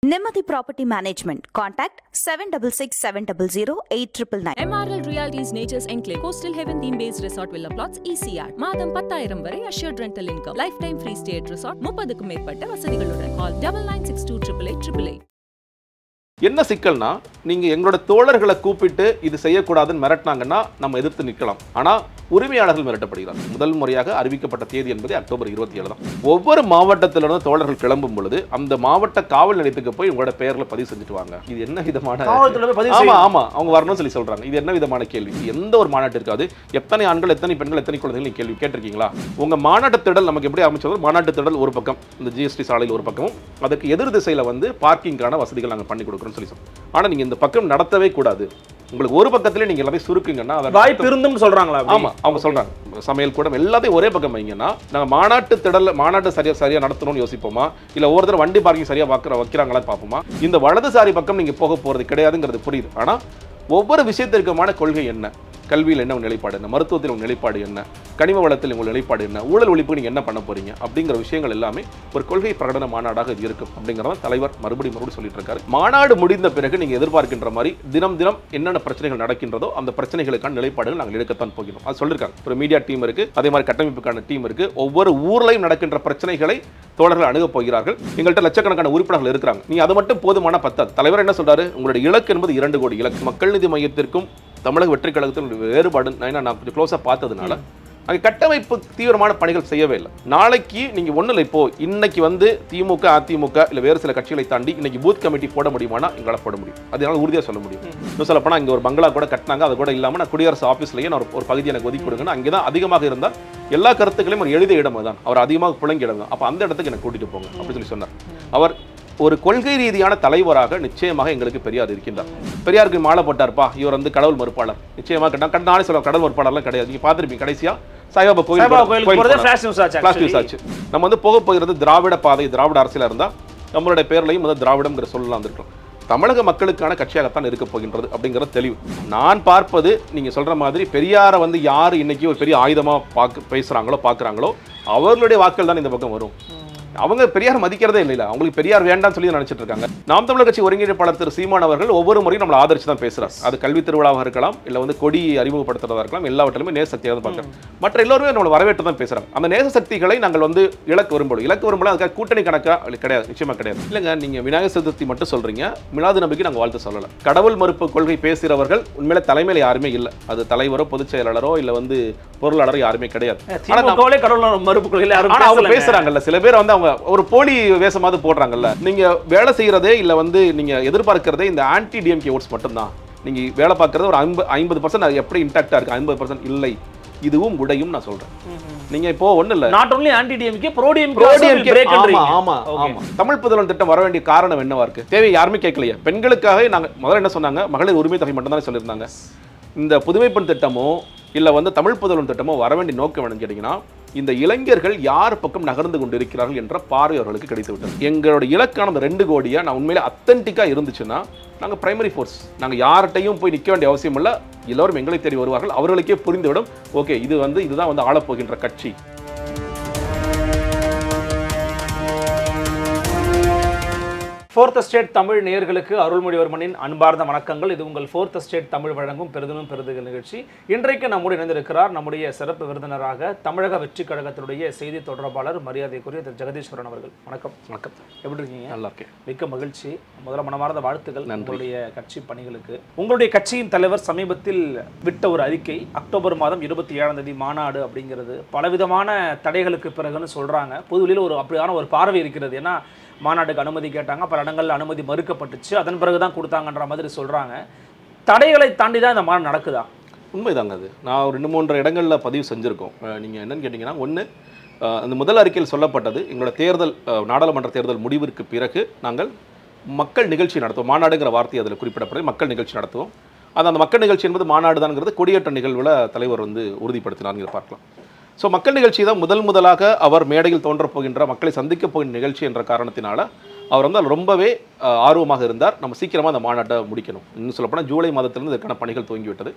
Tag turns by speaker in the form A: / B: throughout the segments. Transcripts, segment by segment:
A: Nimati Property Management. Contact 766 700 8999.
B: MRL Realties Nature's Enclave Coastal Heaven theme based resort villa plots ECR மாதம் பத்தாயிரம் வரை assured rental income lifetime free stay at resort முப்பதுக்கும் மேற்பட்ட வசதிகளுடன் call double nine six two triple eight triple eight
C: என்ன சிக்கல்னா நீங்க எங்களோட தோழர்களை கூப்பிட்டு இது செய்யக்கூடாதுன்னு மிரட்டினாங்கன்னா நம்ம எதிர்த்து நிற்கலாம் ஆனா உரிமையாளர்கள் மிரட்டப்படுகிறார் முதல் முறையாக அறிவிக்கப்பட்ட தேதி என்பது அக்டோபர் இருபத்தி ஏழு தான் ஒவ்வொரு மாவட்டத்திலிருந்து தோழர்கள் கிளம்பும் பொழுது அந்த மாவட்ட காவல் நிலையத்துக்கு போய் உங்களோட பெயர்ல பதிவு செஞ்சுட்டு வாங்க இது என்ன விதமான
D: காவல்துறையில போய் பதிவு
C: ஆமா
D: செய்யணும்.
C: ஆமா அவங்க வரணும்னு சொல்லி சொல்றாங்க இது என்ன விதமான கேள்வி எந்த ஒரு மாநாட்டு இருக்காது எத்தனை ஆண்கள் எத்தனை பெண்கள் எத்தனை குழந்தைகள் நீங்க கேள்வி கேட்டிருக்கீங்களா உங்க மாநாட்டு திடல் நமக்கு எப்படி அமைச்சது மாநாட்டு திடல் ஒரு பக்கம் இந்த ஜிஎஸ்டி சாலையில் ஒரு பக்கமும் அதுக்கு எதிர் திசையில வந்து பார்க்கிங்கான வசதிகள் நாங்க பண்ணி கொடுக்குறோம்னு சொல்லி சொல்றோம் ஆனா நீங்க இந்த பக்கம் நடத்தவே கூடாது உங்களுக்கு ஒரு பக்கத்திலே நீங்க எல்லாத்தையும் சுருக்குங்கன்னா அதை
D: வாய்ப்பு இருந்தும் சொல்றாங்களா அப்படி?
C: ஆமா அவங்க சொல்றாங்க சமையல் கூடம் எல்லாத்தையும் ஒரே பக்கம் வைங்கன்னா நாங்க மாநாட்டு திடல் மாநாட்டு சரியா சரியா நடத்தணும்னு யோசிப்போமா இல்ல ஒவ்வொருத்தர் வண்டி பார்க்கிங் சரியா பார்க்குற வைக்கிறாங்களான்னு பார்ப்போமா இந்த வலதுசாரி பக்கம் நீங்க போக போறது கிடையாதுங்கிறது புரியுது ஆனா ஒவ்வொரு விஷயத்திற்குமான கொள்கை என்ன கல்வியில் என்ன உங்க நிலைப்பாடு என்ன மருத்துவத்தில் உங்க நிலைப்பாடு என்ன கனிம வளத்தில் உங்கள் நிலைப்பாடு என்ன ஊழல் ஒழிப்பு நீங்க என்ன பண்ண போறீங்க அப்படிங்கிற விஷயங்கள் எல்லாமே ஒரு கொள்கை பிரகடன மாநாடாக இது இருக்கும் அப்படிங்கிறத தலைவர் மறுபடியும் மறுபடியும் சொல்லிட்டு இருக்காரு மாநாடு முடிந்த பிறகு நீங்க எதிர்பார்க்கின்ற மாதிரி தினம் தினம் என்னென்ன பிரச்சனைகள் நடக்கின்றதோ அந்த பிரச்சனைகளுக்கான நிலைப்பாடுகள் நாங்கள் எடுக்கத்தான் போகிறோம் அது சொல்லியிருக்காங்க ஒரு மீடியா டீம் இருக்கு அதே மாதிரி கட்டமைப்புக்கான டீம் இருக்கு ஒவ்வொரு ஊர்லையும் நடக்கின்ற பிரச்சனைகளை தோழர்கள் அணுகப் போகிறார்கள் எங்கள்கிட்ட லட்சக்கணக்கான உறுப்பினர்கள் இருக்கிறாங்க நீ அது மட்டும் போதுமான பத்தாது தலைவர் என்ன சொல்றாரு உங்களுடைய இலக்கு என்பது இரண்டு கோடி இலக்கு மக்கள் நீதி மையத்திற்கும் தமிழக வெற்றி கழகத்தின் வேறுபாடு நான் ஏன்னா நான் கொஞ்சம் க்ளோஸாக பார்த்ததுனால அங்கே கட்டமைப்பு தீவிரமான பணிகள் செய்யவே இல்லை நாளைக்கு நீங்கள் ஒன்றும் இல்லை இப்போ இன்னைக்கு வந்து திமுக அதிமுக இல்லை வேறு சில கட்சிகளை தாண்டி இன்னைக்கு பூத் கமிட்டி போட முடியுமானா எங்களால் போட முடியும் அது என்னால் உறுதியாக சொல்ல முடியும் இன்னும் சொல்ல போனால் இங்கே ஒரு பங்களா கூட கட்டினாங்க அது கூட இல்லாமல் நான் குடியரசு ஆஃபீஸ்லேயே நான் ஒரு- ஒரு பகுதி எனக்கு ஒதுக்கி கொடுங்கன்னு அங்கே தான் அதிகமாக இருந்தால் எல்லா கருத்துக்களையும் ஒரு எழுதிய இடம் தான் அவர் அதிகமாக புழங்கி இடம் தான் அப்போ அந்த இடத்துக்கு எனக்கு கூட்டிட்டு போங்க அப்படி சொல்லி சொன்னார் அவர் ஒரு கொள்கை ரீதியான தலைவராக நிச்சயமாக எங்களுக்கு பெரியார் இருக்கின்றார் பெரியாருக்கு மாலை போட்டார்ப்பா இவர் வந்து கடவுள் மறுப்பாளர் நிச்சயமாக கண்டா கண்ட நானே சொல்ல கடவுள் மறுப்பாளர்லாம் கிடையாது நீங்க பார்த்திருப்பீங்க கடைசியா சாய்பாபா கோயில்
D: சாய்பாபா
C: போன-
D: கோயிலுக்கு
C: கோயில்
D: போறதே
C: போனார்.
D: flash news ஆச்சு
C: Flash
D: actually.
C: news ஆச்சு நம்ம வந்து போக போகிறது திராவிட பாதை திராவிட அரசியலா இருந்தா நம்மளுடைய பேர்லையும் வந்து திராவிடம்ங்கிற சொல்லலாம் வந்திருக்கோம் தமிழக மக்களுக்கான கட்சியாகத்தான் இருக்க போகின்றது அப்படிங்கிறது தெளிவு நான் பார்ப்பது நீங்க சொல்ற மாதிரி பெரியாரை வந்து யார் இன்னைக்கு ஒரு பெரிய ஆயுதமா பார்க்க பேசுறாங்களோ பார்க்கறாங்களோ அவர்களுடைய வாக்குகள் தான் இந்த பக்கம் வரும் அவங்க பெரியார் மதிக்கிறதே இல்லை அவங்களுக்கு பெரியார் வேண்டாம்னு சொல்லி நினைச்சிட்டு இருக்காங்க நாம் தமிழர் கட்சி ஒருங்கிணைப்பாளர் திரு சீமான் அவர்கள் ஒவ்வொரு முறையும் நம்மளை ஆதரிச்சு தான் பேசுறார் அது கல்வி திருவிழாவாக இருக்கலாம் இல்ல வந்து கொடி அறிமுகப்படுத்துறதா இருக்கலாம் எல்லாவற்றிலுமே நேச சக்தியாக தான் பார்க்குறோம் மற்ற எல்லோருமே நம்மளை வரவேற்று தான் பேசுறாங்க அந்த நேச சக்திகளை நாங்கள் வந்து இலக்கு வரும்போது இலக்கு வரும்போது அதுக்காக கூட்டணி கணக்கா இல்ல கிடையாது நிச்சயமா கிடையாது இல்லைங்க நீங்க விநாயகர் சதுர்த்தி மட்டும் சொல்றீங்க மிலாது நபிக்கு நாங்கள் வாழ்த்து சொல்லல கடவுள் மறுப்பு கொள்கை பேசுகிறவர்கள் உண்மையில தலைமையில யாருமே இல்லை அது தலைவரோ பொதுச் செயலாளரோ இல்ல வந்து பொருளாளரோ யாருமே கிடையாது ஆனா நாம்-
D: திமுகவிலே கடவுள் மறுப்பு கொள்கையில யாரும்
C: ஆனா அவங்க
D: பேசலைங்க.
C: பேசுறாங்கல்ல சில பேர் வந்து அவங்க ஒரு போலி வேஷமாவது போடுறாங்கல்ல நீங்க வேலை செய்யறதே இல்ல வந்து நீங்க எதிர்பார்க்கறதே இந்த ஆன்டி டிஎம்கே ஓட்ஸ் மட்டும்தான் நீங்க வேலை பார்க்கறது ஒரு ஐம்பது ஐம்பது பர்சன்ட் எப்படி இன்டாக்டா இருக்கு ஐம்பது பர்சன்ட் இல்லை இதுவும் உடையும் நான் சொல்றேன் நீங்க இப்போ ஒண்ணு இல்ல
D: not only anti DMK pro
C: Pro
D: DMK
C: DMK ஆமா ஆமா ஆமா தமிழ் புதல்வன் திட்டம் வர வேண்டிய காரணம் என்னவா இருக்கு தேவை யாருமே கேட்கலையே பெண்களுக்காக நாங்க முதல்ல என்ன சொன்னாங்க மகளிர் உரிமை தொகை மட்டும் தான் சொல்லியிருந்தாங்க இந்த புதுமை பெண் திட்டமோ இல்ல வந்து தமிழ் புதல்வன் திட்டமோ வர வேண்டிய நோக்கம் என்னன்னு கேட்டீங்கன்னா இந்த இளைஞர்கள் யார் பக்கம் நகர்ந்து கொண்டிருக்கிறார்கள் என்ற பார்வை அவர்களுக்கு கிடைத்து விட்டது எங்களோட இலக்கான அந்த ரெண்டு கோடியா நான் உண்மையிலே அத்தன்டிக்கா இருந்துச்சுன்னா நாங்க பிரைமரி ஃபோர்ஸ் நாங்க யார்கிட்டையும் போய் நிக்க வேண்டிய அவசியம் இல்லை எல்லோரும் எங்களை தேடி வருவார்கள் அவர்களுக்கே புரிந்துவிடும் ஓகே இது வந்து இதுதான் வந்து ஆளப்போகின்ற கட்சி
D: ஃபோர்த் ஸ்டேட் தமிழ் நேயர்களுக்கு அருள்மொழிவர்மனின் அன்பார்ந்த வணக்கங்கள் இது உங்கள் ஃபோர்த் ஸ்டேட் தமிழ் வழங்கும் பெருதினும் பெருதுகள் நிகழ்ச்சி இன்றைக்கு நம்முடைய இணைந்திருக்கிறார் நம்முடைய சிறப்பு விருந்தினராக தமிழக வெற்றி கழகத்தினுடைய செய்தி தொடர்பாளர் மரியாதைக்குரிய திரு ஜெகதீஸ்வரன் அவர்கள் வணக்கம்
C: வணக்கம்
D: எப்படி இருக்கீங்க
C: நல்லா இருக்கேன்
D: மிக்க மகிழ்ச்சி முதல்ல மனமார்ந்த வாழ்த்துக்கள்
C: நன்றி.
D: உங்களுடைய கட்சி பணிகளுக்கு உங்களுடைய கட்சியின் தலைவர் சமீபத்தில் விட்ட ஒரு அறிக்கை அக்டோபர் மாதம் இருபத்தி ஏழாம் தேதி மாநாடு அப்படிங்கிறது பலவிதமான தடைகளுக்கு பிறகுன்னு சொல்றாங்க பொதுவெளியில் ஒரு அப்படியான ஒரு பார்வை இருக்கிறது ஏன்னா மாநாட்டுக்கு அனுமதி கேட்டாங்க பல இடங்கள்ல அனுமதி மறுக்கப்பட்டுச்சு அதன் பிறகு தான் கொடுத்தாங்கன்ற மாதிரி சொல்றாங்க தடைகளை தாண்டி தான் இந்த மாநாடு நடக்குதா
C: உண்மைதாங்க அது நான் ஒரு ரெண்டு மூன்று இடங்களில் பதிவு செஞ்சுருக்கோம் அஹ் நீங்க என்னன்னு கேட்டிங்கன்னா ஒன்று அந்த முதல் அறிக்கையில் சொல்லப்பட்டது எங்களோட தேர்தல் அஹ், நாடாளுமன்ற தேர்தல் முடிவிற்கு பிறகு நாங்கள் மக்கள் நிகழ்ச்சி நடத்துவோம் மாநாடுங்கிற வார்த்தை அதில் குறிப்பிடப்படுது மக்கள் நிகழ்ச்சி நடத்துவோம் அது அந்த மக்கள் நிகழ்ச்சி என்பது மாநாடு தான்ங்கிறது கொடியேற்ற நிகழ்வில் தலைவர் வந்து உறுதிப்படுத்தினார்ங்கிற பார்க்கலாம் ஸோ மக்கள் நிகழ்ச்சி தான் முதல் முதலாக அவர் மேடையில் தோன்றப் போகின்ற மக்களை சந்திக்கப் போகின்ற நிகழ்ச்சி என்ற காரணத்தினால அவர் வந்து அதில் ரொம்பவே அஹ், ஆர்வமாக இருந்தார் நம்ம சீக்கிரமாக அந்த மாநாட்டை முடிக்கணும் இன்னும் சொல்லப்போனால் ஜூலை மாதத்திலிருந்து இதற்கான பணிகள் துவங்கிவிட்டது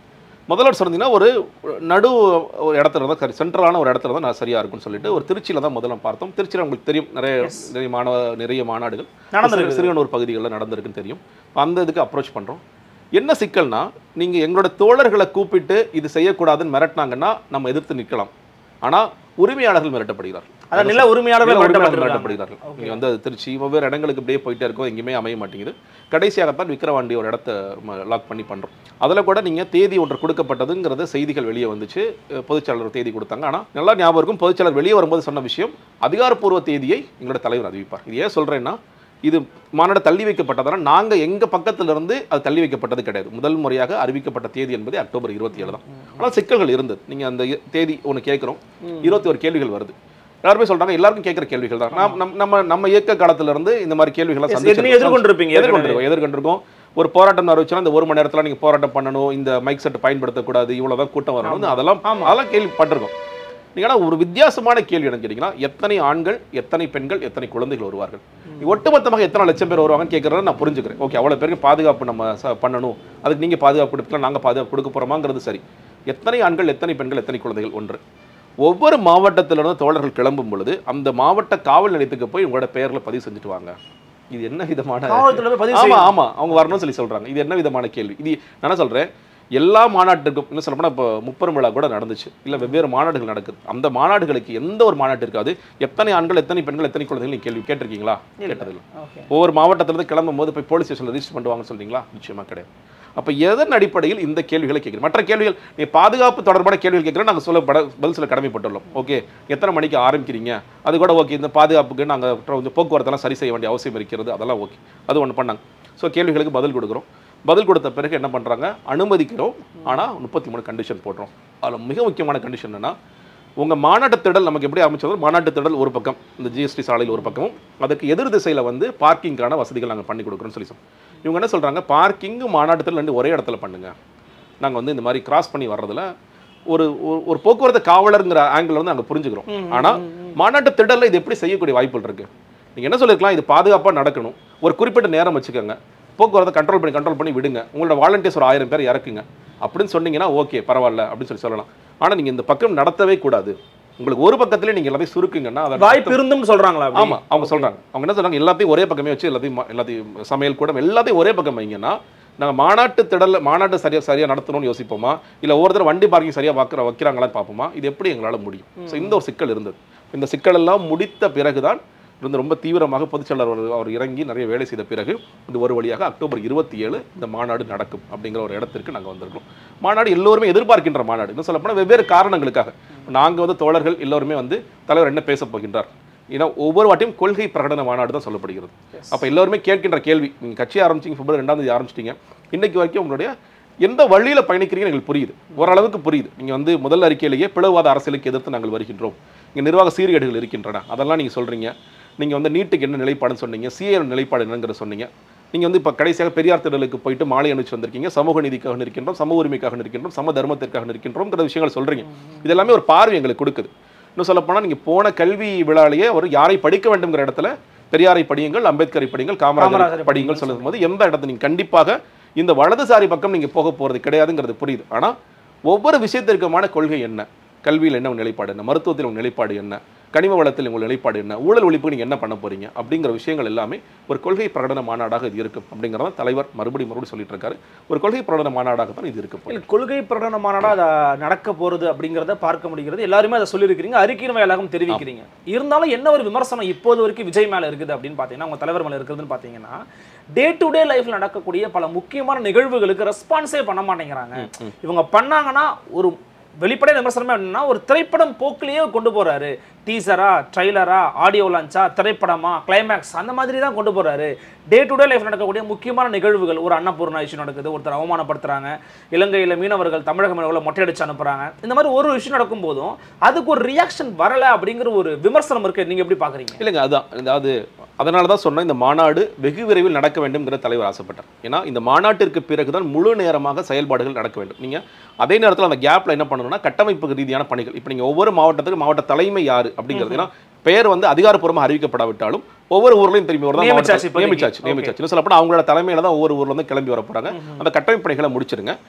C: முதல்வர் சொன்னீங்கன்னா ஒரு நடு ஒரு இடத்துல இருந்தால் சரி சென்ட்ரலான ஒரு இடத்துல தான் நான் சரியா இருக்கும்னு சொல்லிட்டு ஒரு திருச்சியில தான் முதல்ல பார்த்தோம் திருச்சியில் உங்களுக்கு தெரியும் நிறைய நிறைய மாணவ நிறைய மாநாடுகள்
D: நடந்திருக்கு.
C: சிறுகனூர் பகுதிகளில் நடந்திருக்குன்னு தெரியும் அந்த இதுக்கு அப்ரோச் பண்றோம் என்ன சிக்கல்னா நீங்க எங்களோட தோழர்களை கூப்பிட்டு இது செய்யக்கூடாதுன்னு மிரட்டினாங்கன்னா நம்ம எதிர்த்து நிற்கலாம் ஆனா உரிமையாளர்கள் மிரட்டப்படுகிறார்
D: அதான் நில உரிமையாளர்கள் மிரட்டப்பட்டிருக்காங்க.
C: மிரட்டப்படுகிறார்கள் நீங்க வந்து அது திருச்சி வெவ்வேறு இடங்களுக்கு இப்படியே போயிட்டே இருக்கோம் எங்கேயுமே அமைய மாட்டேங்குது கடைசியாகத்தான் விக்கிரவாண்டி ஒரு இடத்த லாக் பண்ணி பண்றோம் அதுல கூட நீங்க தேதி ஒன்று கொடுக்கப்பட்டதுங்கிறது செய்திகள் வெளியே வந்துச்சு அஹ் பொதுச்செயலாளர் தேதி கொடுத்தாங்க ஆனா நல்லா ஞாபகம் இருக்கும் பொதுச்செயலாளர் வெளியே வரும்போது சொன்ன விஷயம் அதிகாரப்பூர்வ தேதியை எங்களோட தலைவர் அறிவிப்பார் இது ஏன் சொல்றேன்னா இது மாநாடு தள்ளி வைக்கப்பட்டதால நாங்க எங்க பக்கத்துல இருந்து அது தள்ளி வைக்கப்பட்டது கிடையாது முதல் முறையாக அறிவிக்கப்பட்ட தேதி என்பது அக்டோபர் இருபத்தி ஏழு தான் ஆனால் சிக்கல்கள் இருந்தது நீங்க அந்த இ- தேதி ஒன்று கேட்குறோம் இருபத்தி ஒரு கேள்விகள் வருது எல்லாருமே சொல்றாங்க எல்லாருக்கும் கேட்குற கேள்விகள் தான் நாம் நம்ம- நம்ம நம்ம இயக்க காலத்துல இருந்து இந்த மாதிரி கேள்விகளை
D: Yes,
C: சந்திச்சிருக்கோம்.
D: எதிர்த்து எதிர்கொண்டிருப்பீங்க ஏற்கனவே.
C: எதிர்கொண்டிருக்கோம் எதிர்கொண்டிருக்கோம் ஒரு போராட்டம் அறிவிச்சா இந்த ஒரு மணி நேரத்துல நீங்க போராட்டம் பண்ணணும் இந்த மைக் செட் பயன்படுத்தக்கூடாது இவ்வளவுதான் கூட்டம் வரணும் அதெல்லாம் அதெல்லாம் கேள்விப்பட்டிருக்கோம் நீங்க ஆனா ஒரு வித்தியாசமான கேள்வி என்ன கேட்டீங்கன்னா எத்தனை ஆண்கள் எத்தனை பெண்கள் எத்தனை குழந்தைகள் வருவார்கள் நீ ஒட்டுமொத்தமாக எத்தனை லட்சம் பேர் வருவாங்கன்னு கேட்கறத நான் புரிஞ்சுக்கிறேன் ஓகே அவ்வளவு பேருக்கு பாதுகாப்பு நம்ம ச- பண்ணணும் அதுக்கு நீங்க பாதுகாப்பு கொடுக்கலாம் நாங்க பாதுகாப்பு கொடுக்க போறோமாங்கிறது சரி எத்தனை ஆண்கள் எத்தனை பெண்கள் எத்தனை குழந்தைகள் ஒன்று ஒவ்வொரு மாவட்டத்திலிருந்து தோழர்கள் கிளம்பும் பொழுது அந்த மாவட்ட காவல் நிலையத்துக்கு போய் உங்களோட பெயர்ல பதிவு செஞ்சுட்டு வாங்க இது என்ன விதமான
D: காவல்துறையில போய் பதிவு
C: ஆமா
D: செய்யணும்.
C: ஆமா அவங்க வரணும்னு சொல்லி சொல்றாங்க இது என்ன விதமான கேள்வி இது நான் என்ன சொல்றேன் எல்லா மாநாட்டுக்கும் இன்னும் சொல்ல இப்போ முப்பெரும் விழா கூட நடந்துச்சு இல்ல வெவ்வேறு மாநாடுகள் நடக்குது அந்த மாநாடுகளுக்கு எந்த ஒரு மாநாட்டு இருக்காது எத்தனை ஆண்கள் எத்தனை பெண்கள் எத்தனை குழந்தைகள் நீங்க கேள்வி கேட்டிருக்கீங்களா கேட்டதில்லை
D: Okay.
C: ஒவ்வொரு மாவட்டத்திலிருந்து கிளம்பும் போது போய் போலீஸ் ஸ்டேஷனில் ரிஜிஸ்டர் பண்ணுவாங்கன்னு சொல்றீங்களா நிச்சயமா கிடையாது அப்ப எதன் அடிப்படையில் இந்த கேள்விகளை கேட்குறோம் மற்ற கேள்விகள் நீ பாதுகாப்பு தொடர்பான கேள்விகள் கேட்குறோம் நாங்க சொல்ல பட பதில் சொல்ல கடமைப்பட்டுள்ளோம் ஓகே எத்தனை மணிக்கு ஆரம்பிக்கிறீங்க அது கூட ஓகே இந்த பாதுகாப்புக்கு நாங்க கொஞ்சம் போக்குவரத்தெல்லாம் சரி செய்ய வேண்டிய அவசியம் இருக்கிறது அதெல்லாம் ஓகே அது ஒன்று பண்ணாங்க ஸோ கேள்விகளுக்கு பதில் கொடுக்குறோம் பதில் கொடுத்த பிறகு என்ன பண்றாங்க அனுமதிக்கிறோம் ஆனா முப்பத்தி மூணு கண்டிஷன் போடுறோம் அதுல மிக முக்கியமான கண்டிஷன் என்னன்னா உங்க மாநாட்டு திடல் நமக்கு எப்படி அமைச்சதோ மாநாட்டு திடல் ஒரு பக்கம் இந்த ஜிஎஸ்டி சாலையில் ஒரு பக்கமும் அதுக்கு எதிர் திசையில வந்து பார்க்கிங்கான வசதிகள் நாங்க பண்ணி கொடுக்குறோம்னு சொல்லி சொன்னோம் இவங்க என்ன சொல்றாங்க பார்க்கிங் மாநாட்டு திடல் ரெண்டு ஒரே இடத்துல பண்ணுங்க நாங்க வந்து இந்த மாதிரி கிராஸ் பண்ணி வர்றதுல ஒரு ஒரு- ஒரு போக்குவரத்து காவலருங்கிற ஆங்கிள் வந்து நாங்க புரிஞ்சுக்கிறோம் ஆனா மாநாட்டு திடல்ல இது எப்படி செய்யக்கூடிய வாய்ப்புகள் இருக்கு நீங்க என்ன சொல்லிருக்கலாம் இது பாதுகாப்பா நடக்கணும் ஒரு குறிப்பிட்ட நேரம் வச்சுக்கோங்க போக்குவரத்தை கண்ட்ரோல் பண்ணி கண்ட்ரோல் பண்ணி விடுங்க உங்களோட வாலண்டியர்ஸ் ஒரு ஆயிரம் பேர் இறக்குங்க அப்படின்னு சொன்னீங்கன்னா ஓகே பரவாயில்ல அப்படின்னு சொல்லி சொல்லலாம் ஆனா நீங்க இந்த பக்கம் நடத்தவே கூடாது உங்களுக்கு ஒரு பக்கத்திலே நீங்க எல்லாத்தையும் சுருக்குங்கன்னா அதை
D: வாய்ப்பு இருந்தும் சொல்றாங்களா அப்படி?
C: ஆமா அவங்க சொல்றாங்க அவங்க என்ன சொல்றாங்க எல்லாத்தையும் ஒரே பக்கமே வச்சு எல்லாத்தையும் ம- எல்லாத்தையும் சமையல் கூட எல்லாத்தையும் ஒரே பக்கம் வைங்கன்னா நாங்க மாநாட்டு திடல்ல மாநாட்டு சரியா சரியா நடத்தணும்னு யோசிப்போமா இல்ல ஒவ்வொருத்தர் வண்டி பார்க்கிங் சரியா பார்க்குற வைக்கிறாங்களான்னு பார்ப்போமா இது எப்படி எங்களால முடியும் ஸோ இந்த ஒரு சிக்கல் இருந்தது இந்த சிக்கல் எல்லாம் முடித்த பிறகுதான் இருந்து ரொம்ப தீவிரமாக பொதுச்செயலாளர் அவர் அவர் இறங்கி நிறைய வேலை செய்த பிறகு இது ஒரு வழியாக அக்டோபர் இருபத்தி ஏழு இந்த மாநாடு நடக்கும் அப்படிங்கிற ஒரு இடத்திற்கு நாங்கள் வந்திருக்கோம் மாநாடு எல்லோருமே எதிர்பார்க்கின்ற மாநாடு இன்னும் சொல்லப்போனால் வெவ்வேறு காரணங்களுக்காக நாங்கள் வந்து தோழர்கள் எல்லோருமே வந்து தலைவர் என்ன பேசப் போகின்றார் ஏன்னா ஒவ்வொரு வாட்டியும் கொள்கை பிரகடன மாநாடு தான் சொல்லப்படுகிறது அப்போ எல்லோருமே கேட்கின்ற கேள்வி நீங்கள் கட்சி ஆரம்பிச்சிங்க பிப்ரவரி ரெண்டாம் தேதி ஆரம்பிச்சிட்டீங்க இன்னைக்கு வரைக்கும் உங்களுடைய எந்த வழியில பயணிக்கிறீங்கன்னு எங்களுக்கு புரியுது ஓரளவுக்கு புரியுது நீங்க வந்து முதல் அறிக்கையிலேயே பிளவாத அரசியலுக்கு எதிர்த்து நாங்கள் வருகின்றோம் இங்க நிர்வாக சீர்கேடுகள் இருக்கின்றன அதெல்லாம் நீங்க சொல்றீங்க நீங்க வந்து நீட்டுக்கு என்ன நிலைப்பாடுன்னு சொன்னீங்க சிஏ நிலைப்பாடு என்னங்கிற சொன்னீங்க நீங்க வந்து இப்போ கடைசியாக பெரியார் திடலுக்கு போயிட்டு மாலை அணிச்சு வந்திருக்கீங்க சமூக நீதிக்காக நிற்கின்றோம் சமூக உரிமைக்காக நிற்கின்றோம் சம தர்மத்திற்காக நிற்கின்றோம்ங்கிற விஷயங்கள் சொல்றீங்க இது எல்லாமே ஒரு பார்வை எங்களுக்கு கொடுக்குது இன்னும் சொல்லப்போனால் நீங்க போன கல்வி விழாலேயே ஒரு யாரை படிக்க வேண்டும்ங்கிற இடத்துல பெரியாரை படியுங்கள் அம்பேத்கரை படியுங்கள்
D: காமராஜரை
C: காமராஜரை படியுங்கள் சொல்லும் போது எந்த இடத்துல நீங்க கண்டிப்பாக இந்த வலதுசாரி பக்கம் நீங்க போக போறது கிடையாதுங்கிறது புரியுது ஆனா ஒவ்வொரு விஷயத்திற்குமான கொள்கை என்ன கல்வியில் என்ன உங்க நிலைப்பாடு என்ன மருத்துவத்தில் உங்க நிலைப்பாடு என்ன கனிம வளத்தில் உங்கள் நிலைப்பாடு என்ன ஊழல் ஒழிப்புக்கு நீங்க என்ன பண்ண போறீங்க அப்படிங்கிற விஷயங்கள் எல்லாமே ஒரு கொள்கை பிரகடன மாநாடாக இது இருக்கும் அப்படிங்கிறத தலைவர் மறுபடியும் மறுபடியும் சொல்லிட்டு இருக்காரு ஒரு கொள்கை பிரகடன மாநாடாக தான் இது இருக்க போகுது.
D: இல்ல கொள்கை பிரகடன மாநாடா அதை நடக்க போறது அப்படிங்கிறத பார்க்க முடிகிறது எல்லாருமே அதை சொல்லியிருக்கிறீங்க அறிக்கையின் வாயிலாகவும் தெரிவிக்கிறீங்க இருந்தாலும் என்ன ஒரு விமர்சனம் இப்போது வரைக்கும் விஜய் மேல இருக்குது அப்படின்னு பார்த்தீங்கன்னா உங்க தலைவர் மேல இருக்குதுன்னு பார்த்தீங்கன்னா டே டு டே லைஃப்ல நடக்கக்கூடிய பல முக்கியமான நிகழ்வுகளுக்கு ரெஸ்பான்ஸே பண்ண மாட்டேங்கிறாங்க இவங்க பண்ணாங்கன்னா ஒரு வெளிப்படை விமர்சனமே என்னன்னா ஒரு திரைப்படம் போக்கிலேயே கொண்டு போறாரு டீசரா ட்ரைலரா ஆடியோ லான்ச்சா திரைப்படமா கிளைமேக்ஸ் அந்த மாதிரி தான் கொண்டு போறாரு டே டு டே லைஃப் நடக்கக்கூடிய முக்கியமான நிகழ்வுகள் ஒரு அன்னபூர்ணா இஷ்யூ நடக்குது ஒருத்தர் அவமானப்படுத்துறாங்க இலங்கையில் மீனவர்கள் தமிழக மீனவர்களை மொட்டையடிச்சு அனுப்புறாங்க இந்த மாதிரி ஒரு விஷயம் நடக்கும் போதும் அதுக்கு ஒரு ரியாக்ஷன் வரல அப்படிங்கிற ஒரு விமர்சனம் இருக்கு நீங்க எப்படி பாக்குறீங்க
C: இல்லைங்க அதான் அதாவது அதனால தான் சொன்னேன் இந்த மாநாடு வெகு விரைவில் நடக்க வேண்டும்ங்கிற தலைவர் ஆசைப்பட்டார் ஏன்னா இந்த மாநாட்டிற்கு பிறகுதான் முழு நேரமாக செயல்பாடுகள் நடக்க வேண்டும் நீங்க அதே நேரத்தில் அந்த கேப்ல என்ன பண்ணணும்னா கட்டமைப்பு ரீதியான பணிகள் இப்போ நீங்க ஒவ்வொரு மாவட்டத்துக்கும் மாவட்ட தலைமை யாரு அப்படிங்கிறது ஏன்னா பெயர் வந்து அதிகாரப்பூர்வமாக அறிவிக்கப்படாவிட்டாலும் ஒவ்வொரு ஊர்லயும் திரும்பி வரதான்
D: நியமிச்சாச்சு
C: மாவட்ட-
D: இப்போதைக்கு.
C: நியமிச்சாச்சு நியமிச்சாச்சு இன்னும் சொல்லப்போனால் அவங்களோட தலைமையில தான் ஒவ்வொரு ஊர்ல இருந்து கிளம்பி வர போறாங்க அந்த கட்டமைப்பு பணிகளை முடிச்சிருங்க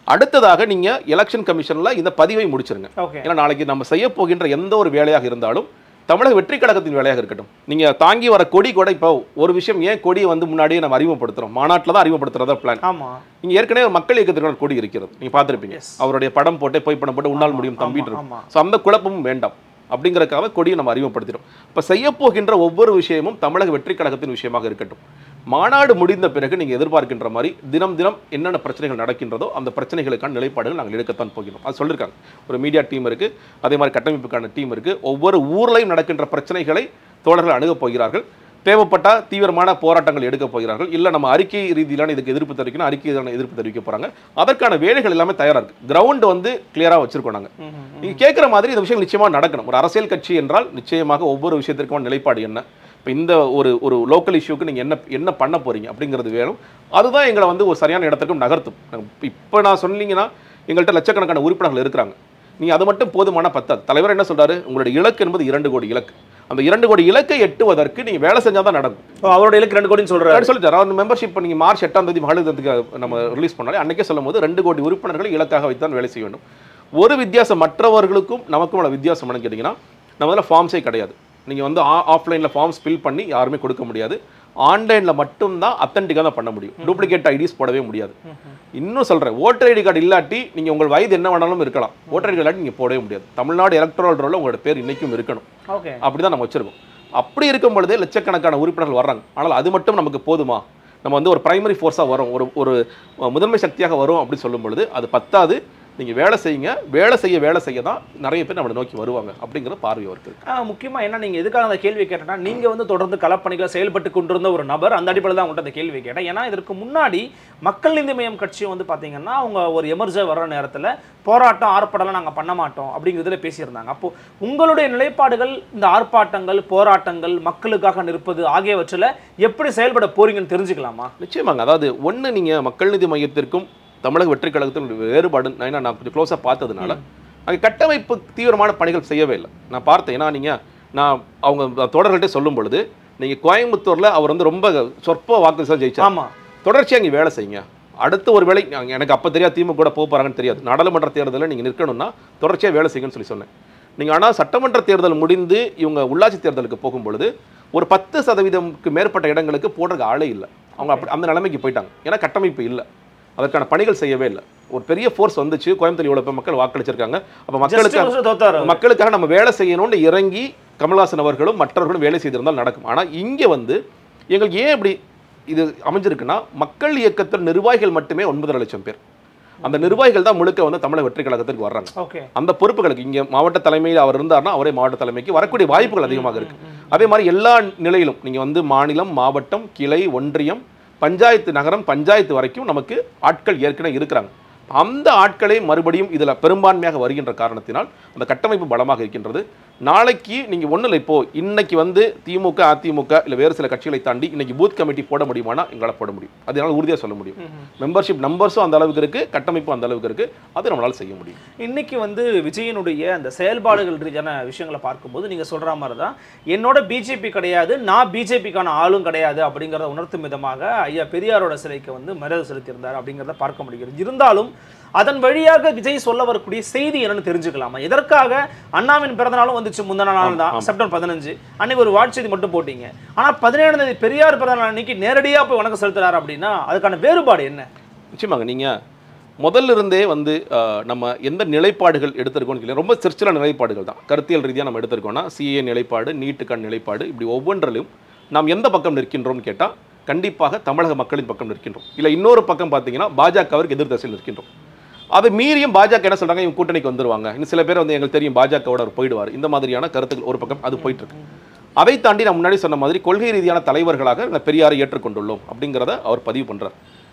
C: அடுத்ததாக நீங்க எலெக்ஷன் கமிஷன்ல இந்த பதிவை முடிச்சிருங்க
D: ஓகே
C: ஏன்னா நாளைக்கு நம்ம செய்ய போகின்ற எந்த ஒரு வேலையாக இருந்தாலும் தமிழக வெற்றி கழகத்தின் வேலையாக இருக்கட்டும் நீங்க தாங்கி வர கொடி கூட இப்போ ஒரு விஷயம் ஏன் கொடியை வந்து முன்னாடியே நம்ம அறிமுகப்படுத்துறோம் மாநாட்டில் தான் அறிமுகப்படுத்துறதா பிளான்
D: ஆமா
C: நீங்க ஏற்கனவே மக்கள் இயக்கத்திற்கு கொடி இருக்கிறது நீங்க பார்த்திருப்பீங்க அவருடைய படம் போட்டு போய் படம் போட்டு உன்னால் முடியும் தம்பிட்டு இருக்கும்
D: ஆமா
C: ஸோ அந்த குழப்பமும் வேண்டாம் அப்படிங்கறதுக்காக கொடியை நம்ம அறிமுகப்படுத்திடும் இப்போ செய்ய போகின்ற ஒவ்வொரு விஷயமும் தமிழக வெற்றி கழகத்தின் விஷயமாக இருக்கட்டும் மாநாடு முடிந்த பிறகு நீங்க எதிர்பார்க்கின்ற மாதிரி தினம் தினம் என்னென்ன பிரச்சனைகள் நடக்கின்றதோ அந்த பிரச்சனைகளுக்கான நிலைப்பாடுகள் நாங்கள் எடுக்கத்தான் போகிறோம் அது சொல்லியிருக்காங்க ஒரு மீடியா டீம் இருக்கு அதே மாதிரி கட்டமைப்புக்கான டீம் இருக்கு ஒவ்வொரு ஊர்லையும் நடக்கின்ற பிரச்சனைகளை தோழர்கள் அணுகப் போகிறார்கள் தேவைப்பட்டா தீவிரமான போராட்டங்கள் எடுக்க போகிறார்கள் இல்லை நம்ம அறிக்கை ரீதியிலான இதுக்கு எதிர்ப்பு தெரிவிக்கணும் அறிக்கை ரீதியிலான எதிர்ப்பு தெரிவிக்க போறாங்க அதற்கான வேலைகள் எல்லாமே தயாரா இருக்கு கிரவுண்ட் வந்து கிளியரா வச்சிருக்கோம் நாங்க நீங்க கேட்குற மாதிரி இந்த விஷயம் நிச்சயமா நடக்கணும் ஒரு அரசியல் கட்சி என்றால் நிச்சயமாக ஒவ்வொரு விஷயத்திற்கும் நிலைப்பாடு என்ன இப்போ இந்த ஒரு ஒரு லோக்கல் இஷ்யூக்கு நீங்க என்ன என்ன பண்ண போறீங்க அப்படிங்கிறது வேணும் அதுதான் எங்களை வந்து ஒரு சரியான இடத்துக்கும் நகர்த்தும் இப்போ நான் சொன்னீங்கன்னா எங்கள்கிட்ட லட்சக்கணக்கான உறுப்பினர்கள் இருக்கிறாங்க நீங்க அது மட்டும் போதுமான பத்தாது தலைவர் என்ன சொல்றாரு உங்களுடைய இலக்கு என்பது இரண்டு கோடி இலக்கு அந்த இரண்டு கோடி இலக்கை எட்டுவதற்கு நீங்க வேலை செஞ்சா தான் நடக்கும்
D: ஓ, அவரோட இலக்கு ரெண்டு கோடின்னு சொல்றாரு
C: அப்படி சொல்லிட்டாரு அந்த மெம்பர்ஷிப் நீங்க மார்ச் எட்டாம் தேதி மகளிர் தினத்துக்கு நம்ம ரிலீஸ் பண்ணாலே அன்னைக்கே சொல்லும் போது ரெண்டு கோடி உறுப்பினர்களை இலக்காக வைத்து தான் வேலை செய்ய வேண்டும் ஒரு வித்தியாசம் மற்றவர்களுக்கும் நமக்கும் உள்ள வித்தியாசம் என்னன்னு கேட்டிங்கன்னா நம்ம இதில் ஃபார்ம்ஸே கிடையாது நீங்கள் வந்து ஆஃப்லைனில் ஃபார்ம்ஸ் ஃபில் பண்ணி யாருமே கொடுக்க முடியாது ஆன்லைனில் மட்டும்தான் அத்தன்டிக்காக தான் பண்ண முடியும் டூப்ளிகேட் ஐடிஸ் போடவே முடியாது இன்னும் சொல்கிறேன் ஓட்டர் ஐடி கார்டு இல்லாட்டி நீங்கள் உங்கள் வயது என்ன வேணாலும் இருக்கலாம் ஓட்டர் ஐடி இல்லாட்டி நீங்கள் போடவே முடியாது தமிழ்நாடு எலக்ட்ரல் ரோலில் உங்களோட பேர் இன்னைக்கும் இருக்கணும்
D: ஓகே
C: அப்படிதான் நம்ம வச்சிருக்கோம் அப்படி இருக்கும் பொழுதே லட்சக்கணக்கான உறுப்பினர்கள் வர்றாங்க ஆனால் அது மட்டும் நமக்கு போதுமா நம்ம வந்து ஒரு பிரைமரி ஃபோர்ஸாக வரும் ஒரு ஒரு முதன்மை சக்தியாக வரும் அப்படின்னு சொல்லும் பொழுது அது பத்தாது நீங்கள் வேலை செய்யுங்க வேலை செய்ய வேலை செய்ய தான் நிறைய பேர் நம்மளை நோக்கி வருவாங்க அப்படிங்கிற பார்வை அவருக்கு இருக்கு
D: ஆ, முக்கியமா என்ன நீங்க எதுக்காக அந்த கேள்வி கேட்டேன்னா நீங்க வந்து தொடர்ந்து களப்பணிகளை செயல்பட்டு கொண்டிருந்த ஒரு நபர் அந்த அடிப்படையில் தான் உங்கள்கிட்ட அந்த கேள்வி கேட்டேன் ஏன்னா இதற்கு முன்னாடி மக்கள் நீதி மய்யம் கட்சி வந்து பாத்தீங்கன்னா அவங்க ஒரு எமர்ஜென்சி வர்ற நேரத்துல போராட்டம் ஆர்ப்பாட்டம்லாம் நாங்க பண்ண மாட்டோம் அப்படிங்கிறதுல பேசியிருந்தாங்க அப்போ உங்களுடைய நிலைப்பாடுகள் இந்த ஆர்ப்பாட்டங்கள் போராட்டங்கள் மக்களுக்காக நிற்பது ஆகியவற்றில் எப்படி செயல்பட போறீங்கன்னு தெரிஞ்சுக்கலாமா
C: நிச்சயமாங்க அதாவது ஒன்று நீங்கள் மக்கள் நீதி மையத்திற்கும் தமிழக வெற்றி கழகத்தின் வேறுபாடு நான் ஏன்னா நான் கொஞ்சம் க்ளோஸாக பார்த்ததுனால அங்கே கட்டமைப்பு தீவிரமான பணிகள் செய்யவே இல்லை நான் பார்த்தேன் ஏன்னா நீங்கள் நான் அவங்க தொடர்கள்ட்டே சொல்லும் பொழுது நீங்கள் கோயம்புத்தூரில் அவர் வந்து ரொம்ப சொற்ப வாக்கு தான் ஜெயிச்சார்
D: ஆமா
C: தொடர்ச்சியாக இங்கே வேலை செய்யுங்க அடுத்த ஒரு வேலை அங்க எனக்கு அப்போ தெரியாது திமுக கூட போக போகிறாங்கன்னு தெரியாது நாடாளுமன்ற தேர்தலில் நீங்கள் நிற்கணும்னா தொடர்ச்சியாக வேலை செய்யுங்கன்னு சொல்லி சொன்னேன் நீங்கள் ஆனால் சட்டமன்ற தேர்தல் முடிந்து இவங்க உள்ளாட்சி தேர்தலுக்கு போகும் பொழுது ஒரு பத்து சதவீதம்க்கு மேற்பட்ட இடங்களுக்கு போடுறதுக்கு ஆளே இல்லை அவங்க அப்படி அந்த நிலைமைக்கு போயிட்டாங்க ஏன்னா கட்டமைப்பு இல்லை அதற்கான பணிகள் செய்யவே இல்லை ஒரு பெரிய ஃபோர்ஸ் வந்துச்சு கோயம்புத்தூர் இவ்வளோ பேர் மக்கள் வாக்களிச்சிருக்காங்க அப்போ மக்களுக்கு
D: Just தோத்தாரு
C: மக்களுக்காக நம்ம வேலை செய்யணும்னு இறங்கி கமல்ஹாசன் அவர்களும் மற்றவர்களும் வேலை செய்திருந்தால் நடக்கும் ஆனால் இங்கே வந்து எங்களுக்கு ஏன் இப்படி இது அமைஞ்சிருக்குன்னா மக்கள் இயக்கத்தில் நிர்வாகிகள் மட்டுமே ஒன்பதரை லட்சம் பேர் அந்த நிர்வாகிகள் தான் முழுக்க வந்து தமிழக வெற்றி கழகத்திற்கு வர்றாங்க
D: ஓகே
C: அந்த பொறுப்புகளுக்கு இங்கே மாவட்ட தலைமையில் அவர் இருந்தார்னா அவரே மாவட்ட தலைமைக்கு வரக்கூடிய வாய்ப்புகள் அதிகமாக இருக்கு அதே மாதிரி எல்லா நிலையிலும் நீங்கள் வந்து மாநிலம் மாவட்டம் கிளை ஒன்றியம் பஞ்சாயத்து நகரம் பஞ்சாயத்து வரைக்கும் நமக்கு ஆட்கள் ஏற்கனவே இருக்கிறாங்க அந்த ஆட்களே மறுபடியும் இதில் பெரும்பான்மையாக வருகின்ற காரணத்தினால் அந்த கட்டமைப்பு பலமாக இருக்கின்றது நாளைக்கு நீங்கள் ஒன்றும் இல்லை இப்போ இன்னைக்கு வந்து திமுக அதிமுக இல்லை வேறு சில கட்சிகளை தாண்டி இன்னைக்கு பூத் கமிட்டி போட முடியுமானா எங்களால் போட முடியும் அதனால உறுதியாக சொல்ல முடியும் மெம்பர்ஷிப் நம்பர்ஸும் அந்த அளவுக்கு இருக்கு கட்டமைப்பும் அந்த அளவுக்கு இருக்கு அது நம்மளால் செய்ய முடியும்
D: இன்னைக்கு வந்து விஜயனுடைய அந்த செயல்பாடுகள் ரீதியான விஷயங்களை பார்க்கும்போது நீங்க சொல்ற மாதிரி தான் என்னோட பிஜேபி கிடையாது நான் பிஜேபிக்கான ஆளும் கிடையாது அப்படிங்கிறத உணர்த்தும் விதமாக ஐயா பெரியாரோட சிலைக்கு வந்து மரியாதை செலுத்தியிருந்தார் அப்படிங்கிறத பார்க்க முடிகிறது இருந்தாலும் அதன் வழியாக விஜய் சொல்ல வரக்கூடிய செய்தி என்னன்னு தெரிஞ்சுக்கலாமா எதற்காக அண்ணாவின் பிறந்தநாளும் வந்துச்சு முந்தின நாள் தான் செப்டம்பர் பதினஞ்சு அன்னைக்கு ஒரு வாட்செய்தி மட்டும் போட்டீங்க ஆனா பதினேழாம் தேதி பெரியார் பிறந்தநாள் அன்னைக்கு நேரடியா போய் வணக்கம் செலுத்துறாரு அப்படின்னா அதுக்கான வேறுபாடு என்ன
C: நிச்சயமாங்க நீங்கள் முதல்ல இருந்தே வந்து அஹ், நம்ம எந்த நிலைப்பாடுகள் எடுத்திருக்கோம்னு கேள்வி ரொம்ப சிற்சில நிலைப்பாடுகள் தான் கருத்தியல் ரீதியாக நம்ம எடுத்திருக்கோம்னா சிஏ நிலைப்பாடு நீட்டுக்கான நிலைப்பாடு இப்படி ஒவ்வொன்றிலும் நாம் எந்த பக்கம் நிற்கின்றோம்னு கேட்டால் கண்டிப்பாக தமிழக மக்களின் பக்கம் நிற்கின்றோம் இல்லை இன்னொரு பக்கம் பார்த்தீங்கன்னா பாஜகவிற்கு எதிர் திசையில் நிற்கின்றோம் அது மீறியும் பாஜக என்ன சொல்றாங்க இவங்க கூட்டணிக்கு வந்துருவாங்க இன்னும் சில பேர் வந்து எங்களுக்கு தெரியும் பாஜகவோட அவர் போயிடுவார் இந்த மாதிரியான கருத்துக்கள் ஒரு பக்கம் அது போயிட்டு இருக்கு அதை தாண்டி நான் முன்னாடி சொன்ன மாதிரி கொள்கை ரீதியான தலைவர்களாக இந்த பெரியாரை ஏற்றுக்கொண்டுள்ளோம் அப்படிங்கிறத அவர் பதிவு பண்றார்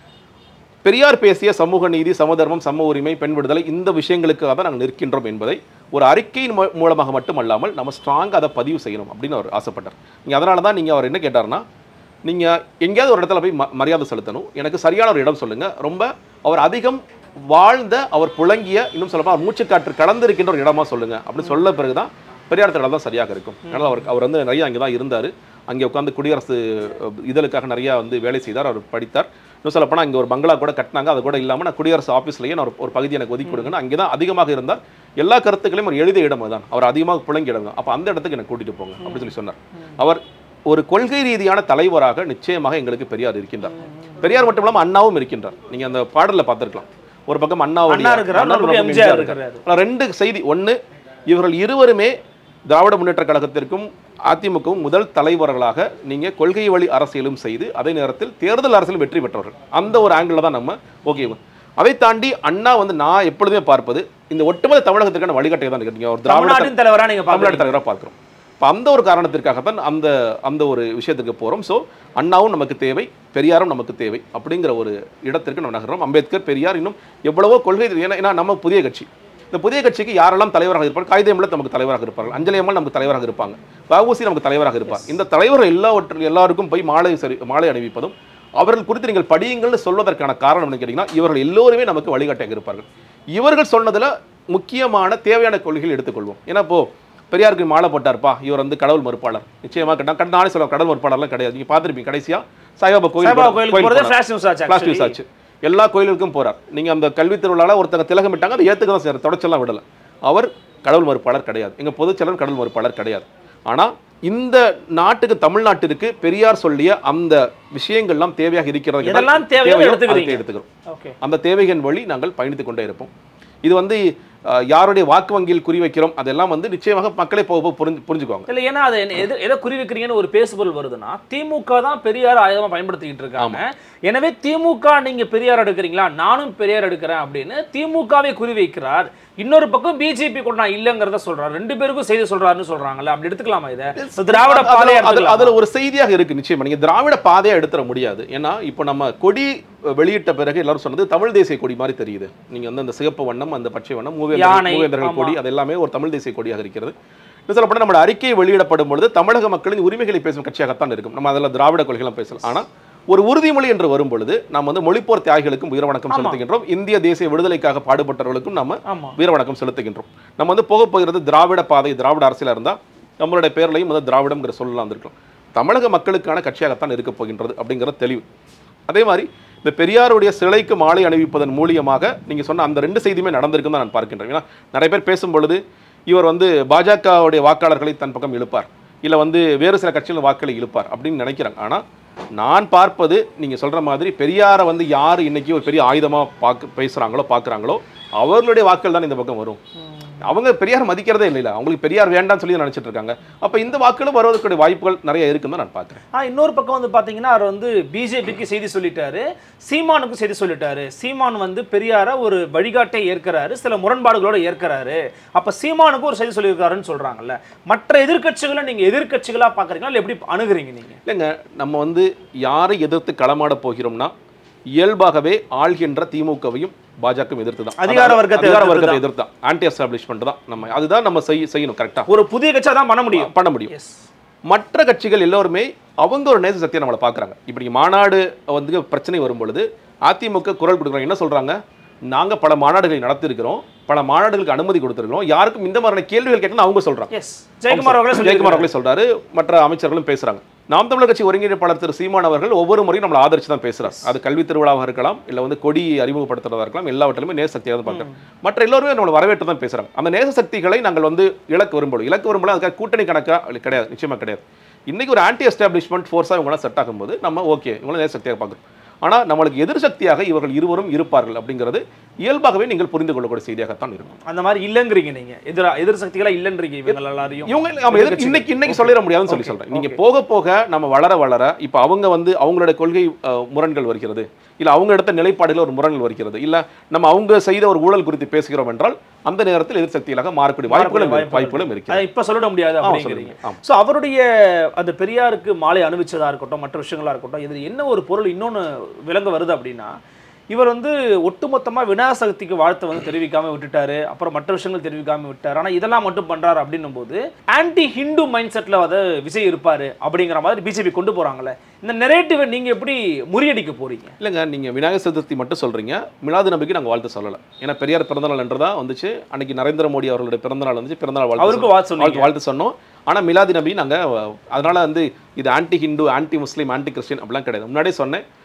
C: பெரியார் பேசிய சமூக நீதி சமதர்மம் சம உரிமை பெண் விடுதலை இந்த விஷயங்களுக்காக தான் நாங்கள் நிற்கின்றோம் என்பதை ஒரு அறிக்கையின் மூ- மூலமாக மட்டுமல்லாமல் நம்ம ஸ்ட்ராங்காக அதை பதிவு செய்யணும் அப்படின்னு அவர் ஆசைப்பட்டார் நீங்கள் அதனால தான் நீங்கள் அவர் என்ன கேட்டார்னா நீங்கள் எங்கேயாவது ஒரு இடத்துல போய் ம- மரியாதை செலுத்தணும் எனக்கு சரியான ஒரு இடம் சொல்லுங்கள் ரொம்ப அவர் அதிகம் வாழ்ந்த அவர் புழங்கிய இன்னும் சொல்லப்போனால் அவர் மூச்சுக்காற்று கலந்திருக்கின்ற ஒரு இடமா சொல்லுங்கள் அப்படின்னு சொல்ல பிறகு தான் பெரியார் திடம் தான் சரியாக இருக்கும் அதனால் அவர் அவர் வந்து நிறைய அங்கே தான் இருந்தார் அங்கே உட்காந்து குடியரசு அஹ், இதழுக்காக நிறையா வந்து வேலை செய்தார் அவர் படித்தார் இன்னும் சொல்லப்போனால் இங்கே ஒரு பங்களா கூட கட்டினாங்க அது கூட இல்லாமல் நான் குடியரசு ஆஃபீஸ்லேயே நான் ஒரு ஒரு பகுதி எனக்கு ஒதுக்கி கொடுங்கன்னு அங்கே தான் அதிகமாக இருந்தார் எல்லா கருத்துக்களையும் ஒரு எழுதிய இடம் தான் அவர் அதிகமாக புழங்கி இடம் தான் அப்போ அந்த இடத்துக்கு எனக்கு கூட்டிட்டு போங்க அப்படின்னு சொல்லி சொன்னார் அவர் ஒரு கொள்கை ரீதியான தலைவராக நிச்சயமாக எங்களுக்கு பெரியார் இருக்கின்றார் பெரியார் மட்டும் இல்லாமல் அண்ணாவும் இருக்கின்றார் நீங்க அந்த பாடல்ல பார்த்திருக்கலாம் ஒரு பக்கம் அண்ணாவுடைய
D: அண்ணா இருக்கிறார்,
C: அண்ணா
D: ஒரு பக்கம்
C: பக்கம்
D: எம்ஜிஆர்
C: இருக்கார்.
D: இருக்கிறாரு.
C: ஆனா ரெண்டு செய்தி ஒண்ணு இவர்கள் இருவருமே திராவிட முன்னேற்ற கழகத்திற்கும் அதிமுகவும் முதல் தலைவர்களாக நீங்க கொள்கை வழி அரசியலும் செய்து அதே நேரத்தில் தேர்தல் அரசியலும் வெற்றி பெற்றவர்கள் அந்த ஒரு ஆங்கிள் தான் நம்ம ஓகே அதை தாண்டி அண்ணா வந்து நான் எப்பொழுதுமே பார்ப்பது இந்த ஒட்டுமொத்த தமிழகத்திற்கான வழிகாட்டை தான் இருக்கு. நீங்க ஒரு திராவிட
D: தமிழ்நாட்டின் தலைவரா நீங்க
C: தமிழ்நாடு
D: பாக்குறீங்க
C: தலைவராக பார்க்குறோம் இப்போ அந்த ஒரு காரணத்திற்காகத்தான் அந்த அந்த ஒரு விஷயத்துக்கு போகிறோம் ஸோ அண்ணாவும் நமக்கு தேவை பெரியாரும் நமக்கு தேவை அப்படிங்கிற ஒரு இடத்திற்கு நம்ம நகர்றோம் அம்பேத்கர் பெரியார் இன்னும் எவ்வளவோ கொள்கை ஏன்னா ஏன்னா நம்ம புதிய கட்சி இந்த புதிய கட்சிக்கு யாரெல்லாம் தலைவராக இருப்பார்கள் காகிதமில்ல நமக்கு தலைவராக இருப்பார்கள் அஞ்சலி அம்மாள் நமக்கு தலைவராக இருப்பாங்க வஉசி நமக்கு தலைவராக இருப்பார் இந்த தலைவர்கள் எல்லாவற்றில் எல்லாருக்கும் போய் மாலை சரி மாலை அணிவிப்பதும் அவர்கள் குறித்து நீங்கள் படியுங்கள்னு சொல்வதற்கான காரணம் என்ன கேட்டிங்கன்னா இவர்கள் எல்லோருமே நமக்கு வழிகாட்டியாக இருப்பார்கள் இவர்கள் சொன்னதுல முக்கியமான தேவையான கொள்கைகள் எடுத்துக்கொள்வோம் ஏன்னா இப்போ பெரியாருக்கு மாலை போட்டார்ப்பா இவர் வந்து கடவுள் மறுப்பாளர் நிச்சயமா கேட்டா கண் நானே சொல்ல கடவுள் மறுப்பாளர்லாம் கிடையாது நீங்க பார்த்திருப்பீங்க கடைசியா சாய்பாபா கோயில்
D: சாய்பாபா
C: போனார்.
D: கோயிலுக்கு போறதே
C: போனார்.
D: ஃபிளாஷ் நியூஸ் ஆச்சு
C: கிளாஸ் நியூஸ்
D: actually.
C: ஆச்சு எல்லா கோயிலுக்கும் போறார் நீங்க அந்த கல்வி திருவிழால ஒருத்தங்க திலகமிட்டாங்க அதை ஏத்துக்க தான் செய்யறாரு தொடச்செல்லாம் விடல அவர் கடவுள் மறுப்பாளர் கிடையாது எங்க பொதுச்செயலர் கடவுள் மறுப்பாளர் கிடையாது ஆனா இந்த நாட்டுக்கு தமிழ்நாட்டிற்கு பெரியார் சொல்லிய அந்த விஷயங்கள்லாம் தேவையாக இருக்கிறது
D: எதெல்லாம் தேவையோ எடுத்துக்கிறீங்க.
C: எடுத்துக்கிறோம்
D: ஓகே
C: அந்த தேவைகளின் வழி நாங்கள் பயணித்துக் கொண்டே இருப்போம் இது வந்து அஹ், யாருடைய வாக்கு வங்கியில் குறி வைக்கிறோம் அதெல்லாம் வந்து நிச்சயமாக மக்களே போக போக புரிஞ்சு புரிஞ்சுக்குவாங்க
D: இல்ல ஏன்னா அது என்ன- எது எதை குறி வைக்கிறீங்கன்னு ஒரு பேசுபொருள் வருதுன்னா திமுக தான் பெரியார் ஆயுதமா பயன்படுத்திக்கிட்டு இருக்காங்க எனவே திமுக நீங்க பெரியார் எடுக்கிறீங்களா நானும் பெரியார் எடுக்கிறேன் அப்படின்னு திமுகவே குறி வைக்கிறார் இன்னொரு பக்கம் பிஜேபி கூட நான் இல்லைங்கிறத சொல்றாரு ரெண்டு பேருக்கும் செய்தி சொல்றாருன்னு சொல்றாங்கல்ல அப்படி எடுத்துக்கலாமா இதை திராவிட
C: அதுல-
D: பாதையா
C: அதுல-
D: எடுத்துக்கலாமா?
C: அதுல ஒரு செய்தியாக இருக்கு நிச்சயமா நீங்க திராவிட பாதையா எடுத்துட முடியாது ஏன்னா இப்போ நம்ம கொடி வெளியிட்ட பிறகு எல்லாரும் சொன்னது தமிழ் தேசிய கொடி மாதிரி தெரியுது நீங்க வந்து அந்த சிகப்பு வண்ணம் அந்த பச்சை வண்ணம் மூவேந்தர்கள்
D: யானை,
C: மூவேந்தர்கள்
D: ஆமா.
C: கொடி அது எல்லாமே ஒரு தமிழ் தேசிய கொடியாக இருக்கிறது இன்னும் சொல்லப்போனா நம்ம அறிக்கை வெளியிடப்படும் பொழுது தமிழக மக்களின் உரிமைகளை பேசும் கட்சியாகத்தான் இருக்கும் நம்ம அதில் திராவிட கொள்கைலாம் பேசலாம் ஆனா ஒரு உறுதிமொழி என்று வரும் பொழுது நாம் வந்து மொழிப்போர் தியாகிகளுக்கும் வீர வணக்கம்
D: ஆமா.
C: செலுத்துகின்றோம் இந்திய தேசிய விடுதலைக்காக பாடுபட்டவர்களுக்கும் நம்ம
D: ஆமா
C: வீர வணக்கம் செலுத்துகின்றோம் நம்ம வந்து போக போகிறது திராவிட பாதை திராவிட அரசியலா இருந்தா நம்மளுடைய பேர்லையும் வந்து திராவிடம்ங்கிற சொல்லலாம் வந்திருக்கும் தமிழக மக்களுக்கான கட்சியாகத்தான் இருக்க போகின்றது அப்படிங்கிற தெளிவு அதே மாதிரி இந்த பெரியாருடைய சிலைக்கு மாலை அணிவிப்பதன் மூலியமாக நீங்க சொன்ன அந்த ரெண்டு செய்தியுமே நடந்திருக்குன்னு தான் நான் பார்க்கின்றேன் ஏன்னா நிறைய பேர் பேசும் பொழுது இவர் வந்து பாஜகவுடைய வாக்காளர்களை தன் பக்கம் இழுப்பார் இல்ல வந்து வேறு சில கட்சிகள் வாக்களை இழுப்பார் அப்படின்னு நினைக்கிறாங்க ஆனா நான் பார்ப்பது நீங்க சொல்ற மாதிரி பெரியாரை வந்து யார் இன்னைக்கு ஒரு பெரிய ஆயுதமா பார்க்க பேசுறாங்களோ பார்க்கறாங்களோ அவர்களுடைய வாக்குகள் தான் இந்த பக்கம் வரும் அவங்க பெரியார் மதிக்கிறதே இல்லை அவங்களுக்கு பெரியார் வேண்டாம்னு சொல்லி நினைச்சிட்டு இருக்காங்க அப்ப இந்த வாக்குகளும் வருவதற்குடைய வாய்ப்புகள் நிறைய இருக்குன்னு தான் நான் பார்க்கிறேன்
D: ஆ இன்னொரு பக்கம் வந்து பாத்தீங்கன்னா அவர் வந்து பிஜேபிக்கு செய்தி சொல்லிட்டாரு சீமானுக்கும் செய்தி சொல்லிட்டாரு சீமான் வந்து பெரியார ஒரு வழிகாட்டை ஏற்கிறாரு சில முரண்பாடுகளோட ஏற்கிறாரு அப்ப சீமானுக்கும் ஒரு செய்தி சொல்லியிருக்காருன்னு சொல்றாங்கல்ல மற்ற எதிர்க்கட்சிகளை நீங்க எதிர்க்கட்சிகளா பாக்குறீங்களா இல்ல எப்படி அணுகுறீங்க நீங்க
C: இல்லைங்க நம்ம வந்து யாரை எதிர்த்து களமாட போகிறோம்னா இயல்பாகவே ஆள்கின்ற திமுகவையும் பாஜகவும் எதிர்த்து தான்
D: அதிகார வர்க்கத்தை
C: அதிகார
D: எதிர்த்து
C: வர்க்கத்தை
D: தான்.
C: எதிர்த்து தான் ஆன்டி எஸ்டாப்ளிஷ்மெண்ட் தான் நம்ம அதுதான் நம்ம செய் செய்யணும் கரெக்டா
D: ஒரு புதிய கட்சியா தான் பண்ண முடியும்
C: பண்ண முடியும்
D: எஸ்
C: மற்ற கட்சிகள் எல்லோருமே அவங்க ஒரு நேச சக்தியை நம்மளை பார்க்குறாங்க இப்படி மாநாடு வந்து பிரச்சனை வரும் பொழுது அதிமுக குரல் கொடுக்குறாங்க என்ன சொல்றாங்க நாங்க பல மாநாடுகளை நடத்திருக்கிறோம் பல மாநாடுகளுக்கு அனுமதி கொடுத்திருக்கிறோம் யாருக்கும் இந்த மாதிரியான கேள்விகள் கேட்கணும் அவங்க சொல்றாங்க
D: எஸ் ஜெயக்குமார் அவர்களே
C: ஜெயக்குமார்
D: சொல்லியிருக்காரு.
C: அவர்களே சொல்றாரு மற்ற அமைச்சர்களும் பேசுறாங்க நாம் தமிழர் கட்சி ஒருங்கிணைப்பாளர் திரு சீமான் அவர்கள் ஒவ்வொரு முறையும் நம்மளை ஆதரிச்சு தான் பேசுறாரு அது கல்வி திருவிழாவாக இருக்கலாம் இல்ல வந்து கொடி அறிமுகப்படுத்துறதா இருக்கலாம் எல்லாவற்றிலுமே நேச சக்தியாக தான் பார்க்குறோம் மற்ற எல்லோருமே நம்மளை வரவேற்று தான் பேசுறாங்க அந்த நேச சக்திகளை நாங்கள் வந்து இலக்கு வரும்போது இலக்கு வரும்போது அதுக்காக கூட்டணி கணக்கா இல்ல, கிடையாது நிச்சயமா கிடையாது இன்னைக்கு ஒரு ஆன்டி எஸ்டாப்ளிஷ்மெண்ட் ஃபோர்ஸாக இவங்களாம் செட் ஆகும்போது நம்ம ஓகே இவங்களும் நேச சக்தியாக பார்க்குறோம் ஆனா நம்மளுக்கு எதிர் சக்தியாக இவர்கள் இருவரும் இருப்பார்கள் அப்படிங்கிறது இயல்பாகவே நீங்கள் புரிந்து கொள்ளக்கூடிய செய்தியாகத்தான் இருக்கும்
D: அந்த மாதிரி இல்லைங்கிறீங்க நீங்க எதிர எதிர் சக்திகளா இல்லைன்றீங்க இவங்க எல்லாரையும்
C: இவங்க நம்ம எதிர்த்து இன்னைக்கு இன்னைக்கு சொல்லிட முடியாதுன்னு சொல்லி
D: Okay,
C: சொல்றேன் நீங்க
D: okay.
C: போக போக நம்ம வளர வளர இப்ப அவங்க வந்து அவங்களுடைய கொள்கை அஹ், முரண்கள் வருகிறது இல்ல அவங்க எடுத்த நிலைப்பாடுல ஒரு முரண்கள் வருகிறது இல்ல நம்ம அவங்க செய்த ஒரு ஊழல் குறித்து பேசுகிறோம் என்றால் அந்த நேரத்தில் எதிர் சக்திகளாக மாறக்கூடிய வாய்ப்புகளும் இருக்கு. வாய்ப்புகளும்
D: அதை
C: இருக்கிறது
D: இப்ப சொல்லிட முடியாது
C: ஆமா,
D: அப்படிங்கிறீங்க
C: சொல்லுங்க. ஆமா.
D: ஸோ அவருடைய அந்த பெரியாருக்கு மாலை அணிவிச்சதா இருக்கட்டும் மற்ற விஷயங்களா இருக்கட்டும் இது என்ன ஒரு பொருள் இன்னொன்னு விளங்க வருது அப்படின்னா இவர் வந்து ஒட்டுமொத்தமா விநாசகத்திக்கு வாழ்த்தை வந்து தெரிவிக்காம விட்டுட்டாரு அப்புறம் மற்ற விஷயங்கள் தெரிவிக்காம விட்டாரு ஆனா இதெல்லாம் மட்டும் பண்றாரு அப்படின்னும் போது ஆன்டி ஹிந்து மைண்ட் செட்ல வந்து விஜய் இருப்பாரு அப்படிங்கிற மாதிரி பிஜேபி கொண்டு போறாங்கல்ல இந்த நெரேட்டிவை நீங்க எப்படி முறியடிக்க போறீங்க
C: இல்லைங்க நீங்க விநாயகர் சதுர்த்தி மட்டும் சொல்றீங்க மிலாது நபிக்கு நாங்க வாழ்த்து சொல்லல ஏன்னா பெரியார் பிறந்தநாள் என்றுதான் வந்துச்சு அன்னைக்கு நரேந்திர மோடி அவர்களுடைய பிறந்தநாள் வந்துச்சு பிறந்தநாள் வாழ்த்து
D: அவருக்கு வாழ்த்து சொன்னீங்க.
C: வாழ்த்து வாழ்த்து சொன்னோம் ஆனா மிலாதி நபி நாங்க அஹ், அதனால வந்து இது anti Hindu anti Muslim anti Christian அப்படிலாம் கிடையாது முன்னாடியே சொன்னேன்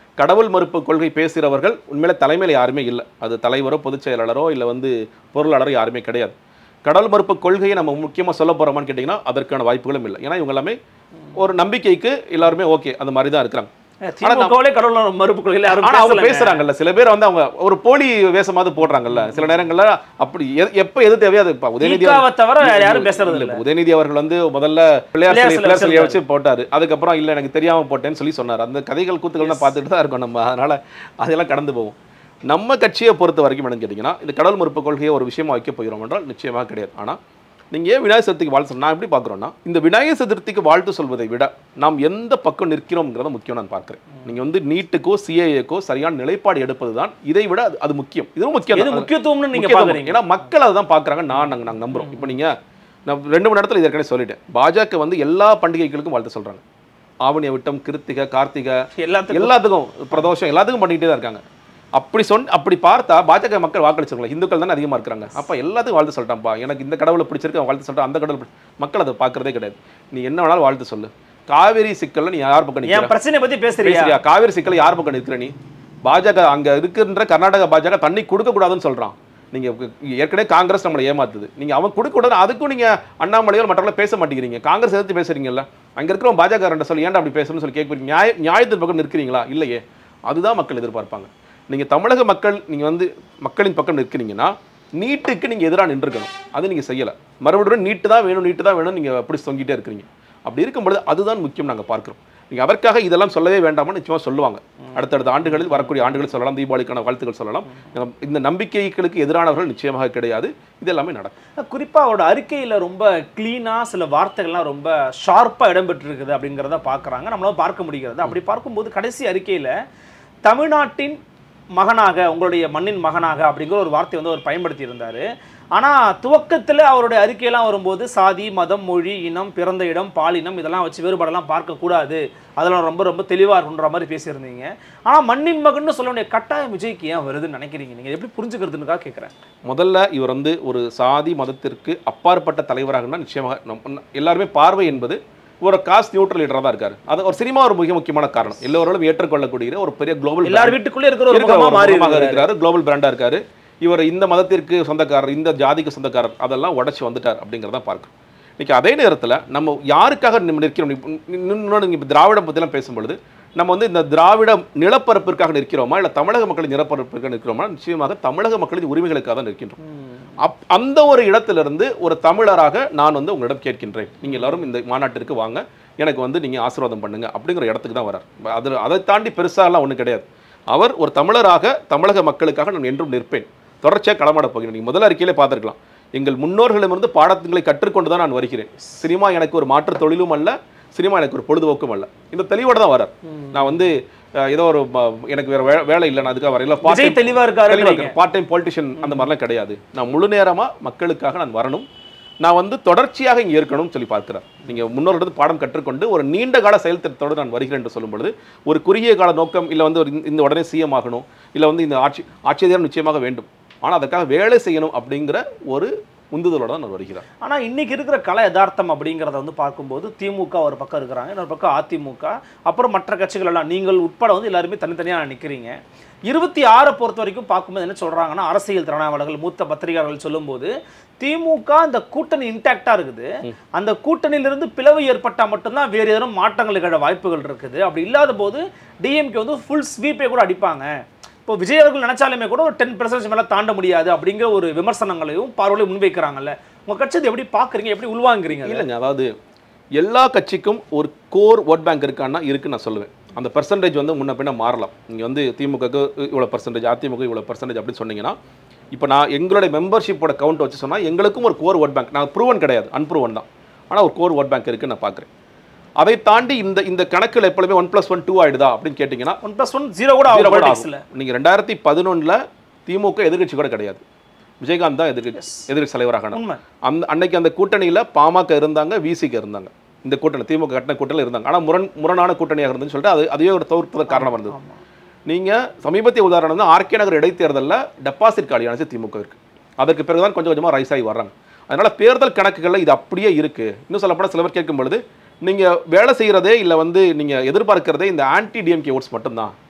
C: கடவுள் மறுப்பு கொள்கை பேசுகிறவர்கள் உண்மையில தலைமையில் யாருமே இல்லை அது தலைவரோ பொதுச் செயலாளரோ இல்லை வந்து பொருளாளரோ யாருமே கிடையாது கடவுள் மறுப்பு கொள்கையை நம்ம முக்கியமாக சொல்ல போகிறோமான்னு கேட்டிங்கன்னா அதற்கான வாய்ப்புகளும் இல்லை ஏன்னா இவங்க எல்லாமே ஒரு நம்பிக்கைக்கு எல்லாருமே ஓகே அந்த மாதிரி தான் இருக்கிறாங்க
D: திமுகவிலே கடவுள் மறுப்பு கொள்கையில யாரும்
C: ஆனா அவங்க
D: பேசலங்க.
C: பேசுறாங்கல்ல சில பேர் வந்து அவங்க ஒரு போலி வேஷமாவது போடுறாங்கல்ல சில நேரங்கள்ல அப்படி எ- எப்ப எது தேவையோ அது இப்ப உதயநிதி
D: ஈகாவை
C: அவர்-
D: தவிர வேற யாரும்
C: இல்ல,
D: பேசுறது
C: இல்ல,
D: இல்ல.
C: உதயநிதி அவர்கள் வந்து முதல்ல பிள்ளையார்
D: பிள்ளையார்
C: சிலை
D: சிலை
C: பிள்ளையார் சிலையை
D: வச்சிருந்தாரு.
C: வச்சு போட்டாரு அதுக்கப்புறம் இல்ல எனக்கு தெரியாம போட்டேன்னு சொல்லி சொன்னார் அந்த கதைகள் கூத்துக்கள் தான் பார்த்துட்டு தான் இருக்கோம் நம்ம அதனால அதெல்லாம் கடந்து போவோம் நம்ம கட்சியை பொறுத்த வரைக்கும் என்னன்னு கேட்டிங்கன்னா இந்த கடவுள் மறுப்பு கொள்கையை ஒரு விஷயமா வைக்க போகிறோம் என்றால் நிச்சயமாக கிடையாது ஆனா நீங்க ஏன் விநாயகர் சதுர்த்திக்கு வாழ்த்து சொல்ல- நான் எப்படி பார்க்குறோன்னா இந்த விநாயகர் சதுர்த்திக்கு வாழ்த்து சொல்வதை விட நாம் எந்த பக்கம் நிற்கிறோம்ங்கிறத முக்கியம் நான் பார்க்கிறேன் நீங்க வந்து நீட்டுக்கோ சிஏஏக்கோ சரியான நிலைப்பாடு எடுப்பது தான் இதை விட அது- அது முக்கியம் இதுவும் முக்கியம்
D: எது
C: தான்.
D: முக்கியத்துவம்னு நீங்க
C: முக்கியத்துவம்.
D: பாக்குறீங்க
C: ஏன்னா மக்கள் அதான் பார்க்குறாங்க நான் நாங்கள் நாங்கள் நம்புறோம் இப்போ நீங்க நான் ரெண்டு மணி நேரத்தில் ஏற்கனவே சொல்லிட்டேன் பாஜக வந்து எல்லா பண்டிகைகளுக்கும் வாழ்த்து சொல்றாங்க ஆவணிய விட்டம் கிருத்திகை கார்த்திகை
D: எல்லாத்துக்கும்
C: எல்லாத்துக்கும் பிரதோஷம் எல்லாத்துக்கும் பண்ணிக்கிட்டே தான் இருக்காங்க அப்படி சொன் அப்படி பார்த்தா பாஜக மக்கள் வாக்களிச்சிருக்கலாம் இந்துக்கள் தானே அதிகமாக இருக்கிறாங்க அப்போ எல்லாத்துக்கும் வாழ்த்து சொல்லிட்டான்ப்பா எனக்கு இந்த கடவுளை பிடிச்சிருக்கு அவன் வாழ்த்து சொல்லிட்டான் அந்த கடவுள் பிடி- மக்கள் அதை பார்க்கறதே கிடையாது நீ என்ன வேணாலும் வாழ்த்து சொல்லு காவேரி சிக்கல்ல நீ யார் பக்கம்
D: என்
C: நிற்கிற
D: பிரச்சனை பத்தி பேசுறியா
C: பேசுறியா காவேரி சிக்கல் யார் பக்கம் நிற்கிற நீ பாஜக அங்க இருக்கின்ற கர்நாடக பாஜக தண்ணி கொடுக்க கூடாதுன்னு சொல்றான் நீங்க ஏற்கனவே காங்கிரஸ் நம்மளை ஏமாத்துது நீங்க அவன் கொடுக்க கூடாது அதுக்கும் நீங்க அண்ணாமலையோ மற்றவங்கள பேச மாட்டேங்கிறீங்க காங்கிரஸ் எதிர்த்து பேசுறீங்கல்ல அங்க இருக்கிற பாஜக ரெண்ட சொல்லி ஏன்டா அப்படி பேசணும்னு சொல்லி கேட்குறீங்க நியாய நியாயத்தின் பக்கம் நிற்கிறீங்களா இல்லையே அதுதான் மக்கள் எதிர்பார்ப்பாங்க நீங்க தமிழக மக்கள் நீங்க வந்து மக்களின் பக்கம் நிற்கிறீங்கன்னா நீட்டுக்கு நீங்க எதிராக நின்றுக்கணும் அது நீங்க செய்யல மறுபடியும் நீட்டு தான் வேணும் நீட்டு தான் வேணும் நீங்க அப்படி தொங்கிட்டே இருக்கிறீங்க அப்படி இருக்கும்பொழுது அதுதான் முக்கியம் நாங்க பார்க்கிறோம் நீங்க அதற்காக இதெல்லாம் சொல்லவே வேண்டாம்னு நிச்சயமா சொல்லுவாங்க அடுத்தடுத்த ஆண்டுகளில் வரக்கூடிய ஆண்டுகளில் சொல்லலாம் தீபாவளிக்கான வாழ்த்துக்கள் சொல்லலாம் இந்த நம்பிக்கைகளுக்கு எதிரானவர்கள் நிச்சயமாக கிடையாது இது எல்லாமே நடக்கும்
D: குறிப்பா அவரோட அறிக்கையில ரொம்ப கிளீனா சில வார்த்தைகள்லாம் ரொம்ப ஷார்ப்பா இடம்பெற்றிருக்குது அப்படிங்கிறத பார்க்கறாங்க நம்மளால பார்க்க முடிகிறது அப்படி பார்க்கும்போது கடைசி அறிக்கையில தமிழ்நாட்டின் மகனாக உங்களுடைய மண்ணின் மகனாக அப்படிங்கிற ஒரு வார்த்தை வந்து அவர் பயன்படுத்தி இருந்தாரு ஆனா துவக்கத்துல அவருடைய அறிக்கையெல்லாம் வரும்போது சாதி மதம் மொழி இனம் பிறந்த இடம் பாலினம் இதெல்லாம் வச்சு வேறுபாடெல்லாம் பார்க்கக்கூடாது அதெல்லாம் ரொம்ப ரொம்ப தெளிவா இருக்குன்ற மாதிரி பேசியிருந்தீங்க ஆனா மண்ணின் மகன்னு சொல்ல வேண்டிய கட்டாயம் விஜய்க்கு ஏன் வருதுன்னு நினைக்கிறீங்க நீங்க எப்படி புரிஞ்சுக்கிறதுனுக்காக கேட்குறேன்
C: முதல்ல இவர் வந்து ஒரு சாதி மதத்திற்கு அப்பாற்பட்ட தலைவராகனா நிச்சயமாக நம்ம- எல்லாருமே பார்வை என்பது ஒரு காஸ்ட் நியூட்ரல் லீடராக தான் இருக்காரு அது ஒரு சினிமா ஒரு மிக முக்கியமான காரணம் எல்லோரும் ஏற்றுக்கொள்ளக்கூடிய ஒரு பெரிய குளோபல்
D: எல்லார் வீட்டுக்குள்ளே இருக்கிற ஒரு
C: இருக்கிற
D: முகமா
C: ஒரு
D: மாறி
C: முகமாக
D: இருக்கிறாரு.
C: இருக்கிறாரு குளோபல் பிராண்டா இருக்காரு இவர் இந்த மதத்திற்கு சொந்தக்காரர் இந்த ஜாதிக்கு சொந்தக்காரர் அதெல்லாம் உடைச்சு வந்துட்டார் அப்படிங்கிறத பார்க்கிறோம் இன்னைக்கு அதே நேரத்தில் நம்ம யாருக்காக நம்ம நிற்கிறோம் இப்ப இன்னொன்று நீங்கள் இப்போ திராவிடம் பற்றிலாம் பேசும்பொழுது நம்ம வந்து இந்த திராவிட நிலப்பரப்பிற்காக நிற்கிறோமா இல்லை தமிழக மக்களின் நிலப்பரப்பிற்காக நிற்கிறோமா நிச்சயமாக தமிழக மக்களின் உரிமைகளுக்காக தான் நிற்கின்றோம் அப் அந்த ஒரு இடத்திலிருந்து ஒரு தமிழராக நான் வந்து உங்களிடம் கேட்கின்றேன் நீங்கள் எல்லாரும் இந்த மாநாட்டிற்கு வாங்க எனக்கு வந்து நீங்கள் ஆசீர்வாதம் பண்ணுங்க அப்படிங்கிற இடத்துக்கு தான் வரார் அது அதை தாண்டி பெருசாலாம் ஒன்றும் கிடையாது அவர் ஒரு தமிழராக தமிழக மக்களுக்காக நான் என்றும் நிற்பேன் தொடர்ச்சியாக களமாட போகிறேன் நீங்கள் முதல் அறிக்கையிலே பார்த்துருக்கலாம் எங்கள் முன்னோர்களிடமிருந்து பாடங்களை கற்றுக்கொண்டு தான் நான் வருகிறேன் சினிமா எனக்கு ஒரு மாற்று தொழிலும் அல்ல சினிமா எனக்கு ஒரு பொழுதுபோக்கும் அல்ல இந்த தெளிவோட தான் வரார் நான் வந்து அஹ், ஏதோ ஒரு ம- எனக்கு வேற வே- வேலை இல்லை நான் அதுக்காக வரல
D: விஜய் தெளிவா இருக்காரு
C: பார்ட் டைம் பொலிட்டிஷியன் அந்த மாதிரிலாம் கிடையாது நான் முழு நேரமா மக்களுக்காக நான் வரணும் நான் வந்து தொடர்ச்சியாக இங்கே இருக்கணும்னு சொல்லி பார்க்கிறார் நீங்க முன்னோரிடத்து பாடம் கற்றுக்கொண்டு ஒரு நீண்ட கால செயல் திட்டத்தோடு நான் வருகிறேன் என்று சொல்லும் பொழுது ஒரு குறுகிய கால நோக்கம் இல்லை வந்து ஒரு இந்த- இந்த உடனே சிஎம் ஆகணும் இல்லை வந்து இந்த ஆட்சி ஆட்சி அதிகாரம் நிச்சயமாக வேண்டும் ஆனால் அதற்காக வேலை செய்யணும் அப்படிங்கிற ஒரு உந்துதலோட தான் நான் வருகிறார்
D: ஆனா இன்னைக்கு இருக்கிற கல யதார்த்தம் அப்படிங்கிறத வந்து பார்க்கும்போது திமுக ஒரு பக்கம் இருக்கிறாங்க இன்னொரு பக்கம் அதிமுக அப்புறம் மற்ற கட்சிகள் எல்லாம் நீங்கள் உட்பட வந்து எல்லாருமே தனித்தனியா நிக்கிறீங்க இருபத்தி ஆறை பொறுத்த வரைக்கும் பார்க்கும்போது என்ன சொல்றாங்கன்னா அரசியல் திறனாளர்கள் மூத்த பத்திரிகையாளர்கள் சொல்லும்போது திமுக அந்த கூட்டணி இன்டாக்டா இருக்குது அந்த கூட்டணியிலிருந்து பிளவு ஏற்பட்டா மட்டும்தான் வேறு ஏதேனும் மாற்றங்கள் நிகழ வாய்ப்புகள் இருக்குது அப்படி இல்லாத போது டிஎம்கே வந்து ஃபுல் ஸ்வீப்பே கூட அடிப்பாங்க இப்போ விஜய் அவர்கள் நினைச்சாலுமே கூட ஒரு டென் பர்சன்டேஜ் மேலே தாண்ட முடியாது அப்படிங்கிற ஒரு விமர்சனங்களையும் பார்வையிலையும் முன்வைக்கிறாங்கல்ல உங்க கட்சி இதை எப்படி பாக்குறீங்க எப்படி உள்வாங்குறீங்க அதை?
C: இல்லைங்க அதாவது எல்லா கட்சிக்கும் ஒரு கோர் ஓட் பேங்க் இருக்கான்னா இருக்குன்னு நான் சொல்லுவேன் அந்த பர்சன்டேஜ் வந்து முன்ன பின்ன மாறலாம் நீங்கள் வந்து திமுகக்கு இவ்வளோ பர்சன்டேஜ் அதிமுக இவ்வளோ பர்சன்டேஜ் அப்படின்னு சொன்னீங்கன்னா இப்போ நான் எங்களுடைய மெம்பர்ஷிப்போட கவுண்ட் வச்சு சொன்னால் எங்களுக்கும் ஒரு கோர் ஓட் பேங்க் நான் ப்ரூவன் கிடையாது அன்ப்ரூவன் தான் ஆனால் ஒரு கோர் ஓட் பேங்க் இருக்குன்னு நான் பார்க்குறேன் அதை தாண்டி இந்த இந்த கணக்கில் எப்பொழுதுமே ஒன் ப்ளஸ் ஒன் டூ ஆயிடுதா அப்படின்னு கேட்டிங்கன்னா
D: ஒன் ப்ளஸ் ஒன் ஜீரோ கூட
C: zero
D: ஆகும்
C: கூட
D: politicsல.
C: ஆகும். நீங்க ரெண்டாயிரத்தி பதினொன்றில் திமுக எதிர்க்கட்சி கூட கிடையாது விஜயகாந்த் தான் எதிர்க்கட்சி எதிர்க்கட்சி தலைவராக
D: உண்மை
C: அந்த அன்னைக்கு அந்த கூட்டணியில் பாமக இருந்தாங்க விசிக இருந்தாங்க இந்த கூட்டணி திமுக கட்டின கூட்டணியில் இருந்தாங்க ஆனால் முரண் முரணான கூட்டணியாக இருந்துன்னு சொல்லிட்டு அது அதுவே ஒரு தவிர்ப்பதற்கு காரணம் இருந்தது
D: ஆமா.
C: நீங்க சமீபத்திய உதாரணம் தான் ஆர்கே நகர் இடைத்தேர்தலில் டெபாசிட் காலியானது திமுக இருக்கு அதற்கு பிறகு தான் கொஞ்சம் கொஞ்சமாக ரைஸ் ஆகி வர்றாங்க அதனால தேர்தல் கணக்குகளில் இது அப்படியே இருக்கு இன்னும் சொல்லப்போனால் சில பேர் கேட்கும் பொழுது நீங்க வேலை செய்யறதே இல்லை வந்து நீங்க எதிர்பார்க்கிறதே இந்த ஆன்டி டிஎம்கே ஓட்ஸ் மட்டும்தான்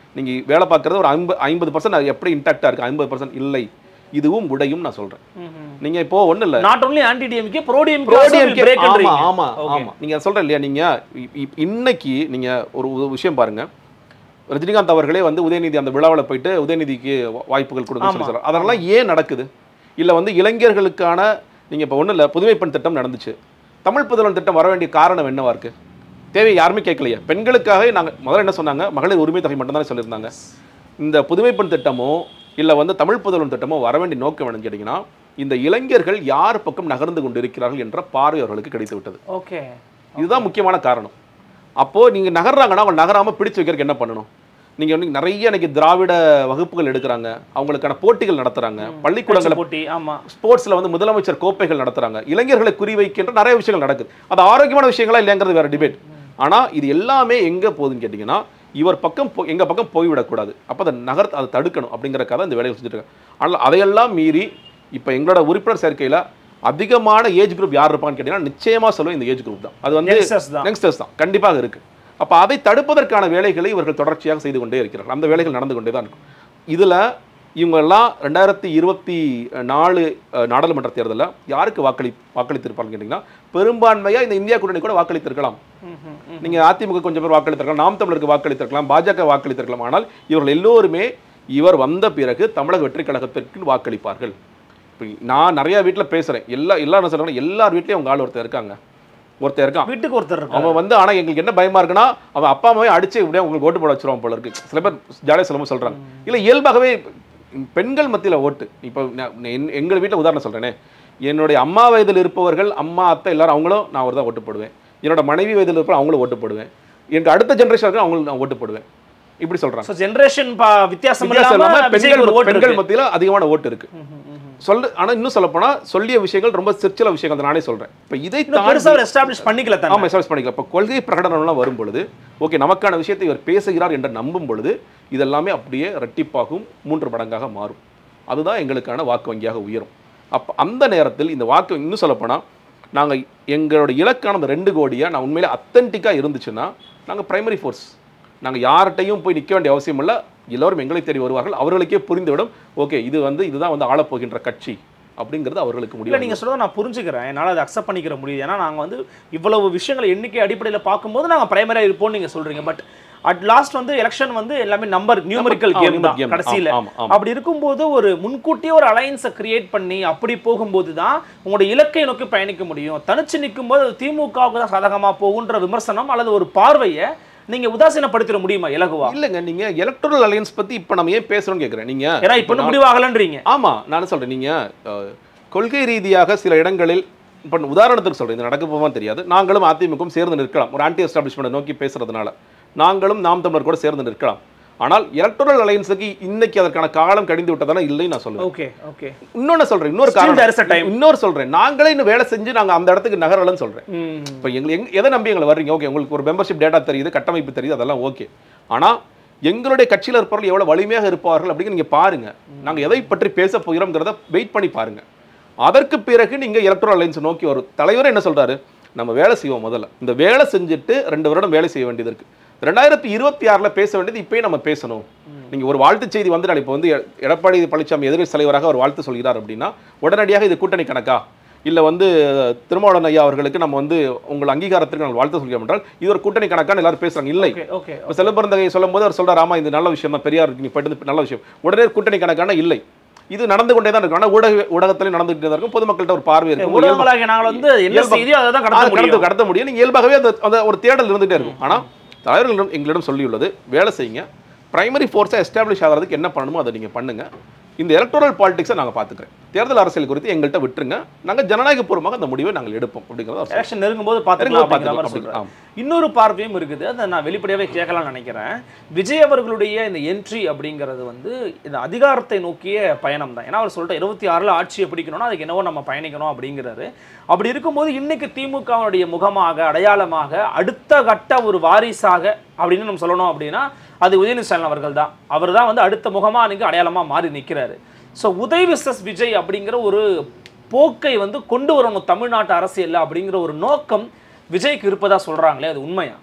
C: நீங்க வேலை பார்க்கறது ஒரு ஐம்பது ஐம்பது பர்சன்ட் எப்படி இன்டாக்டா இருக்கு ஐம்பது பர்சன்ட் இல்லை இதுவும் உடையும் நான் சொல்றேன் நீங்க இப்போ ஒண்ணு இல்ல
D: not only anti DMK pro DM
C: ProDMK
D: break
C: ஆமா ஆமா ஆமா நீங்க சொல்றேன் இல்லையா நீங்க இ- இ- இன்னைக்கு நீங்க ஒரு ஒரு விஷயம் பாருங்க ரஜினிகாந்த் அவர்களே வந்து உதயநிதி அந்த விழாவில் போயிட்டு உதயநிதிக்கு வா- வாய்ப்புகள் கொடுங்க சொல்லி சொல்றாரு அதெல்லாம் ஏன் நடக்குது இல்ல வந்து இளைஞர்களுக்கான நீங்க இப்போ ஒண்ணும் இல்ல புதுமை பெண் திட்டம் நடந்துச்சு தமிழ் புதல்வன் திட்டம் வர வேண்டிய காரணம் என்னவா இருக்கு தேவை யாருமே கேட்கலையே பெண்களுக்காக நாங்க முதல்ல என்ன சொன்னாங்க மகளிர் உரிமை தொகை மட்டும் தானே சொல்லியிருந்தாங்க இந்த புதுமை பெண் திட்டமோ இல்ல வந்து தமிழ் புதல்வன் திட்டமோ வர வேண்டிய நோக்கம் என்னன்னு கேட்டீங்கன்னா இந்த இளைஞர்கள் யார் பக்கம் நகர்ந்து கொண்டு இருக்கிறார்கள் என்ற பார்வை அவர்களுக்கு கிடைத்து விட்டது
D: ஓகே
C: இதுதான் முக்கியமான காரணம் அப்போ நீங்க நகர்றாங்கன்னா அவங்க நகராம பிடிச்சு வைக்கிறதுக்கு என்ன பண்ணணும் நீங்க வந்து நிறைய இன்னைக்கு திராவிட வகுப்புகள் எடுக்கிறாங்க அவங்களுக்கான போட்டிகள் நடத்துறாங்க பள்ளிக்கூடங்களை
D: போட்டி ஆமா
C: ஸ்போர்ட்ஸ்ல வந்து முதலமைச்சர் கோப்பைகள் நடத்துறாங்க இளைஞர்களை குறிவைக்கின்ற நிறைய விஷயங்கள் நடக்குது அது ஆரோக்கியமான விஷயங்களா இல்லைங்கிறது வேற டிபேட் ஆனா இது எல்லாமே எங்க போகுதுன்னு கேட்டிங்கன்னா இவர் பக்கம் போ- எங்க பக்கம் போய்விடக்கூடாது அப்போ அதை நகர் அதை தடுக்கணும் அப்படிங்கறக்காக இந்த வேலையை செஞ்சுட்டு இருக்காங்க ஆனால் அதையெல்லாம் மீறி இப்போ எங்களோட உறுப்பினர் சேர்க்கையில அதிகமான ஏஜ் குரூப் யார் இருப்பான்னு கேட்டீங்கன்னா நிச்சயமா சொல்லுவேன் இந்த ஏஜ் குரூப் தான் அது வந்து
D: Youngsters தான்.
C: யங்ஸ்டர்ஸ் தான் கண்டிப்பாக இருக்கு அப்ப அதை தடுப்பதற்கான வேலைகளை இவர்கள் தொடர்ச்சியாக செய்து கொண்டே இருக்கிறார்கள் அந்த வேலைகள் நடந்து கொண்டே தான் இருக்கும் இதுல இவங்க எல்லாம் ரெண்டாயிரத்தி இருபத்தி நாலு அஹ், நாடாளுமன்ற தேர்தலில் யாருக்கு வாக்களி வாக்களித்திருப்பாங்கன்னு கேட்டிங்கன்னா பெரும்பான்மையா இந்த இந்தியா கூட்டணி கூட வாக்களித்திருக்கலாம் நீங்க அதிமுக கொஞ்சம் பேர் வாக்களித்திருக்கலாம் நாம் தமிழருக்கு வாக்களித்திருக்கலாம் பாஜக வாக்களித்திருக்கலாம் ஆனால் இவர்கள் எல்லோருமே இவர் வந்த பிறகு தமிழக வெற்றி கழகத்திற்கு வாக்களிப்பார்கள் இப்ப நான் நிறைய வீட்டுல பேசுறேன் எல்லா எல்லா என்ன சொல்றாங்க எல்லார் வீட்லயும் அவங்க ஆள் ஒருத்தர் இருக்காங்க ஒருத்தர் இருக்கான்
D: வீட்டுக்கு ஒருத்தர் இருக்காரு
C: அவன் வந்து ஆனா எங்களுக்கு என்ன பயமா இருக்குன்னா அவன் அப்பா அம்மாவே அடிச்சு இப்படியே உங்களுக்கு ஓட்டு போட வச்சிருவான் போல இருக்கு சில பேர் ஜாலியாக சொல்லும்போது சொல்றாங்க இல்ல இயல்பாகவே பெண்கள் மத்தியில ஓட்டு இப்போ நான் என்- எங்கள் வீட்டில் உதாரணம் சொல்றேனே என்னுடைய அம்மா வயதில் இருப்பவர்கள் அம்மா அத்தை எல்லாரும் அவங்களும் நான் ஒரு தான் ஓட்டு போடுவேன் என்னோட மனைவி வயதில் இருப்பவங்க அவங்களும் ஓட்டு போடுவேன் எனக்கு அடுத்த ஜென்ரேஷன் அவங்களுக்கு நான் ஓட்டு போடுவேன் இப்படி சொல்றாங்க
D: ஸோ ஜென்ரேஷன் வித்தியாசம்
C: வித்தியாசம்
D: இல்லாம
C: இல்லாம
D: விஜய்க்கு ஒரு
C: பெண்கள்
D: ஓட்டு
C: பெண்கள்
D: இருக்கு.
C: மத்தியில அதிகமான ஓட்டு இருக்கு சொல்லு ஆனா இன்னும் சொல்ல போனா சொல்லிய விஷயங்கள் ரொம்ப சிற்சில விஷயங்கள் அதை நானே சொல்றேன் இப்ப இதை
D: இன்னும்
C: தாண்டி
D: பெருசா அவர் எஸ்டாப்ளிஷ் பண்ணிக்கல
C: ஆமா
D: தானே
C: எஸ்டாப்ளிஷ் பண்ணிக்கலாம் இப்போ கொள்கை பிரகடனம்லாம் வரும் பொழுது ஓகே நமக்கான விஷயத்தை இவர் பேசுகிறார் என்று நம்பும் பொழுது இதெல்லாமே அப்படியே ரெட்டிப்பாகும் மூன்று மடங்காக மாறும் அதுதான் எங்களுக்கான வாக்கு வங்கியாக உயரும் அப்போ அந்த நேரத்தில் இந்த வாக்கு இன்னும் சொல்லப்போனால் நாங்கள் எங்களோட இலக்கான அந்த ரெண்டு கோடியை நான் உண்மையிலே அத்தன்டிக்காக இருந்துச்சுன்னா நாங்கள் பிரைமரி ஃபோர்ஸ் நாங்கள் யார்கிட்டையும் போய் நிற்க வேண்டிய அவசியம் இல்லை எல்லோரும் எங்களை தேடி வருவார்கள் அவர்களுக்கே புரிந்துவிடும் ஓகே இது வந்து இதுதான் வந்து ஆளப்போகின்ற கட்சி அப்படிங்கிறது அவர்களுக்கு
D: இல்ல
C: முடியும்
D: நீங்க சொல்றத நான் புரிஞ்சுக்கிறேன் என்னால அதை அக்செப்ட் பண்ணிக்கிற முடியுது ஏன்னா நாங்க வந்து இவ்வளவு விஷயங்களை எண்ணிக்கை அடிப்படையில் பார்க்கும்போது நாங்க பிரைமரியா இருப்போம்னு நீங்க சொல்றீங்க பட் அட் லாஸ்ட் வந்து எலெக்ஷன் வந்து எல்லாமே நம்பர் நியூமரிக்கல்
C: ஆமா,
D: கேம்
C: numerical
D: தான்
C: game.
D: கடைசியில
C: ஆமா, ஆமா.
D: அப்படி இருக்கும்போது ஒரு முன்கூட்டியே ஒரு அலையன்ஸை கிரியேட் பண்ணி அப்படி போகும்போது தான் உங்களுடைய இலக்கை நோக்கி பயணிக்க முடியும் தனிச்சு நிற்கும்போது அது திமுகவுக்கு தான் சாதகமா போகுன்ற விமர்சனம் அல்லது ஒரு பார்வையை நீங்க உதாசீனப்படுத்திட முடியுமா இலகுவா
C: இல்லைங்க நீங்க எலக்ட்ரல் அலையன்ஸ் பத்தி இப்போ நம்ம ஏன் பேசுறோம்னு கேட்குறேன் நீங்க
D: ஏன்னா இப்ப இன்னும் முடிவாகலன்றீங்க
C: ஆமா நான் சொல்றேன் நீங்க அஹ், கொள்கை ரீதியாக சில இடங்களில் இப்போ உதாரணத்துக்கு சொல்றேன் இது நடக்க போவான்னு தெரியாது நாங்களும் அதிமுகவும் சேர்ந்து நிற்கலாம் ஒரு ஆன்டி எஸ்டாப்ளிஷ்மெண்ட் நோக்கி பேசுறதுனால நாங்களும் நாம் தமிழர் கூட சேர்ந்து நிற்கலாம் ஆனால் எலக்ட்ரல் அலையன்ஸுக்கு இன்னைக்கு அதற்கான காலம் கடிந்து விட்டதால இல்லை நான் சொல்லுவேன்
D: ஓகே ஓகே
C: இன்னொன்னு சொல்றேன் இன்னொரு
D: Still there is a time.
C: காரணம் இன்னொரு சொல்றேன் நாங்களே இன்னும் வேலை செஞ்சு நாங்க அந்த இடத்துக்கு நகரலன்னு சொல்றேன்
D: ம்
C: இப்போ எங்க எங்க எதை நம்பி எங்களை வர்றீங்க ஓகே உங்களுக்கு ஒரு மெம்பர்ஷிப் டேட்டா தெரியுது கட்டமைப்பு தெரியுது அதெல்லாம் ஓகே ஆனா எங்களுடைய கட்சியில் இருப்பவர்கள் எவ்வளவு வலிமையாக இருப்பார்கள் அப்படின்னு நீங்க பாருங்க நாங்க எதை பற்றி பேச போகிறோம்ங்கிறத வெயிட் பண்ணி பாருங்க அதற்கு பிறகு நீங்க எலக்ட்ரல் அலைன்ஸ் நோக்கி வரும் தலைவர் என்ன சொல்றாரு நம்ம வேலை செய்வோம் முதல்ல இந்த வேலை செஞ்சுட்டு ரெண்டு வருடம் வேலை செய்ய வேண்டியது இருக்கு ரெண்டாயிரத்தி இருபத்தி ஆறுல பேச வேண்டியது இப்பயே நம்ம பேசணும் நீங்க ஒரு வாழ்த்து செய்தி வந்து இப்போ வந்து எ- எடப்பாடி பழனிசாமி எதிர்க்கட்சி தலைவராக ஒரு வாழ்த்து சொல்கிறார் அப்படின்னா உடனடியாக இது கூட்டணி கணக்கா இல்ல வந்து திருமாவளவன் ஐயா அவர்களுக்கு நம்ம வந்து உங்கள் அங்கீகாரத்திற்கு நான் வாழ்த்து சொல்கிறோம் என்றால் இது ஒரு கூட்டணி கணக்கான்னு எல்லாரும் பேசுறாங்க இல்லை
D: ஓகே ஓகே
C: இப்போ செல்வபிறந்தகை சொல்லும் போது அவர் சொல்றாரு ஆமா இது நல்ல விஷயம் தான் பெரியார் நீங்க போயிட்டு வந்து நல்ல விஷயம் உடனே கூட்டணி கணக்கான இல்லை இது நடந்து கொண்டே தான் இருக்கும் ஆனா ஊடக ஊடகத்திலையும் நடந்துகிட்டே தான் இருக்கும் பொதுமக்கள்கிட்ட ஒரு பார்வை இருக்கும் ஒரு இயல்பு-
D: ஊடகங்களாகிய நாங்கள் வந்து என்ன
C: இயல்பா-
D: செய்தியோ அதை தான்
C: ஆ,
D: கடத்த
C: கடந்து
D: முடியும்
C: கடத்த முடியும் நீங்க இயல்பாகவே அந்த அந்த ஒரு தேடல் இருந்துகிட்டே இருக்கும் ஆனா தலைவர்களிடம் எங்களிடம் சொல்லியுள்ளது வேலை செய்யுங்க பிரைமரி ஃபோர்ஸை எஸ்டாப்ளிஷ் ஆகிறதுக்கு என்ன பண்ணணுமோ அதை நீங்க பண்ணுங்க இந்த எலக்டோரல் பாலிடிக்ஸை நாங்க பாத்துக்கிறேன் தேர்தல் அரசியல் குறித்து எங்கள்கிட்ட விட்டுருங்க நாங்க ஜனநாயகபூர்வமாக அந்த முடிவை நாங்கள் எடுப்போம் அப்படிங்கிறத அவர்
D: எலெக்ஷன் நெருங்கும் போது பார்த்துக்கலாம்
C: நெருங்கும்
D: அப்படிங்கிற மாதிரி
C: பார்த்துக்கலாம்.
D: சொல்றேன் இன்னொரு பார்வையும் இருக்குது அதை நான் வெளிப்படையாவே கேட்கலாம்னு நினைக்கிறேன் விஜய் அவர்களுடைய இந்த என்ட்ரி அப்படிங்கிறது வந்து இந்த அதிகாரத்தை நோக்கிய பயணம் தான் ஏன்னா அவர் சொல்லிட்டு இருபத்தி ஆறுல ஆட்சியை பிடிக்கணும்னா அதுக்கு என்னவோ நம்ம பயணிக்கணும் அப்படிங்கிறாரு அப்படி இருக்கும்போது இன்னைக்கு திமுகவுடைய முகமாக அடையாளமாக அடுத்த கட்ட ஒரு வாரிசாக அப்படின்னு நம்ம சொல்லணும் அப்படின்னா அது உதயநிதி ஸ்டாலின் அவர்கள் தான் அவர் தான் வந்து அடுத்த முகமா அன்னைக்கு அடையாளமா மாறி நிற்கிறாரு ஸோ உதய் விசஸ் விஜய் அப்படிங்கிற ஒரு போக்கை வந்து கொண்டு வரணும் தமிழ்நாட்டு அரசியல்ல அப்படிங்கிற ஒரு நோக்கம் விஜய்க்கு இருப்பதா சொல்றாங்களே அது உண்மையா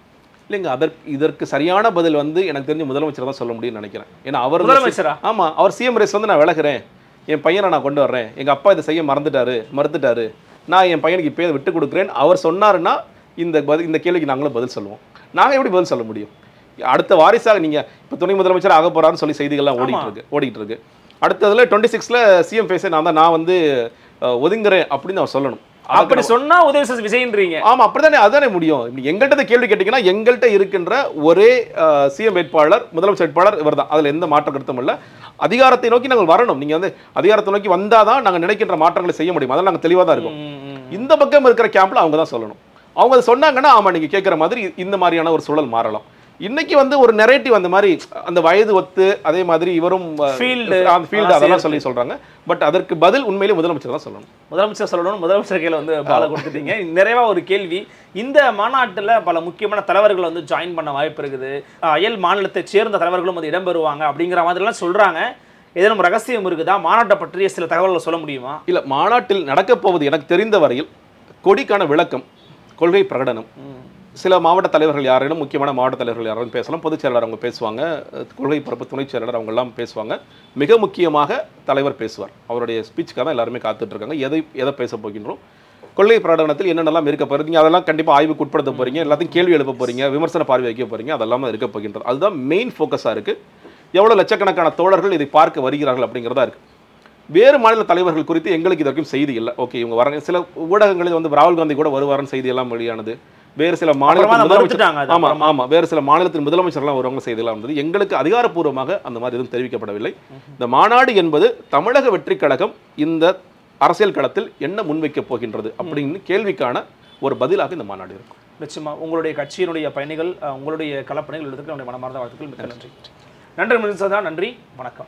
C: இல்லைங்க அதற்கு இதற்கு சரியான பதில் வந்து எனக்கு தெரிஞ்ச முதலமைச்சர் தான் சொல்ல முடியும்னு நினைக்கிறேன் ஏன்னா அவர் வந்து-
D: முதலமைச்சரா?
C: ஆமா அவர் சிஎம் ரேஸ் வந்து நான் விலகுறேன் என் பையனை நான் கொண்டு வர்றேன் எங்க அப்பா இதை செய்ய மறந்துட்டாரு மறுத்துட்டாரு நான் என் பையனுக்கு இப்போ விட்டு கொடுக்குறேன் அவர் சொன்னாருன்னா இந்த பதில் இந்த கேள்விக்கு நாங்களும் பதில் சொல்லுவோம் நாங்க எப்படி பதில் சொல்ல முடியும் அடுத்த வாரிசாக நீங்க இப்போ துணை முதலமைச்சர் ஆக போறாருன்னு சொல்லி செய்திகள்லாம் ஓடிட்டு இருக்கு ஓடிட்டு இருக்கு அடுத்ததுல டுவெண்ட்டி சிக்ஸ்ல சிஎம் பேச நான் தான் நான் வந்து அஹ், ஒதுங்குறேன் அப்படின்னு அவர் சொல்லணும்
D: அப்படி சொன்னா உதவி செய்ய விஜயன்றீங்க
C: ஆமா அப்படிதானே அதுதானே முடியும் இப்படி எங்கள்கிட்ட இந்த கேள்வி கேட்டீங்கன்னா எங்கள்கிட்ட இருக்கின்ற ஒரே சிஎம் வேட்பாளர் முதலமைச்சர் வேட்பாளர் இவர்தான் அதுல எந்த மாற்ற கருத்தும் இல்ல அதிகாரத்தை நோக்கி நாங்கள் வரணும் நீங்க வந்து அதிகாரத்தை நோக்கி வந்தாதான் நாங்க நினைக்கின்ற மாற்றங்களை செய்ய முடியும் அதெல்லாம் நாங்க தெளிவா தான் இருக்கோம்
D: ம், ம்.
C: இந்த பக்கம் இருக்கிற கேம்ப்ல அவங்க தான் சொல்லணும் அவங்க அதை சொன்னாங்கன்னா ஆமா நீங்க கேட்குற மாதிரி இந்த மாதிரியான ஒரு சூழல் மாறலாம் இன்னைக்கு வந்து ஒரு நெரேட்டிவ் அந்த மாதிரி அந்த வயது ஒத்து அதே மாதிரி இவரும்
D: Field,
C: அந்த ஃபீல்டு அதெல்லாம் சொல்லி சொல்றாங்க பட் அதற்கு பதில் உண்மையிலே முதலமைச்சர் தான் சொல்லணும்
D: முதலமைச்சர் சொல்லணும் முதலமைச்சர் கையில வந்து பால கொடுத்துட்டீங்க நிறைவா ஒரு கேள்வி இந்த மாநாட்டுல பல முக்கியமான தலைவர்கள் வந்து ஜாயின் பண்ண வாய்ப்பு இருக்குது அஹ் அயல் மாநிலத்தை சேர்ந்த தலைவர்களும் வந்து இடம்பெறுவாங்க அப்படிங்கிற மாதிரிலாம் சொல்றாங்க ஏதேனும் ரகசியம் இருக்குதா மாநாட்டை பற்றிய சில தகவல்களை சொல்ல முடியுமா
C: இல்ல மாநாட்டில் நடக்கப் போவது எனக்கு தெரிந்த வரையில் கொடிக்கான விளக்கம் கொள்கை பிரகடனம் சில மாவட்ட தலைவர்கள் யாரேனும் முக்கியமான மாவட்ட தலைவர்கள் யாரும் பேசலாம் பொதுச் செயலாளர் அவங்க பேசுவாங்க அஹ் கொள்கை பரப்பு துணைச் செயலாளர் அவங்க எல்லாம் பேசுவாங்க மிக முக்கியமாக தலைவர் பேசுவார் அவருடைய ஸ்பீச்சுக்காக தான் எல்லாருமே காத்துட்டு இருக்காங்க எதை எதை பேச போகின்றோம் கொள்கை பிரகடனத்தில் என்னென்னலாம் இருக்க போறீங்க அதெல்லாம் கண்டிப்பாக ஆய்வுக்கு உட்படுத்த போறீங்க எல்லாத்தையும் கேள்வி எழுப்ப போறீங்க விமர்சன பார்வை வைக்க போறீங்க அதெல்லாம் இருக்க போகின்றது அதுதான் மெயின் ஃபோக்கஸாக இருக்கு எவ்வளவு லட்சக்கணக்கான தோழர்கள் இதை பார்க்க வருகிறார்கள் அப்படிங்கிறதா இருக்கு வேறு மாநில தலைவர்கள் குறித்து எங்களுக்கு இது வரைக்கும் செய்தி இல்லை ஓகே இவங்க வராங்க சில ஊடகங்களில் வந்து ராகுல் காந்தி கூட வருவாருன்னு செய்தி எல்லாம் வெளியானது வேறு சில
D: அப்புறமா
C: மாநில
D: அதை
C: முதலமைச்சர்
D: மறுத்துட்டாங்க அது
C: ஆமா
D: அப்புறமா.
C: ஆமா வேறு சில மாநிலத்தின் முதலமைச்சர்லாம் வருவாங்க செய்தியெல்லாம் இருந்தது எங்களுக்கு அதிகாரப்பூர்வமாக அந்த மாதிரி எதுவும் தெரிவிக்கப்படவில்லை இந்த மாநாடு என்பது தமிழக வெற்றிக் கழகம் இந்த அரசியல் களத்தில் என்ன முன்வைக்கப் போகின்றது அப்படின்னு கேள்விக்கான ஒரு பதிலாக இந்த மாநாடு இருக்கும்
D: நிச்சயமா உங்களுடைய கட்சியினுடைய பயணிகள் அஹ் உங்களுடைய களப்பணிகள் எடுத்துக்க என்னுடைய மனமார்ந்த வாழ்த்துக்கள் மிக்க நன்றி நன்றி மினிஸ்டர் நன்றி வணக்கம்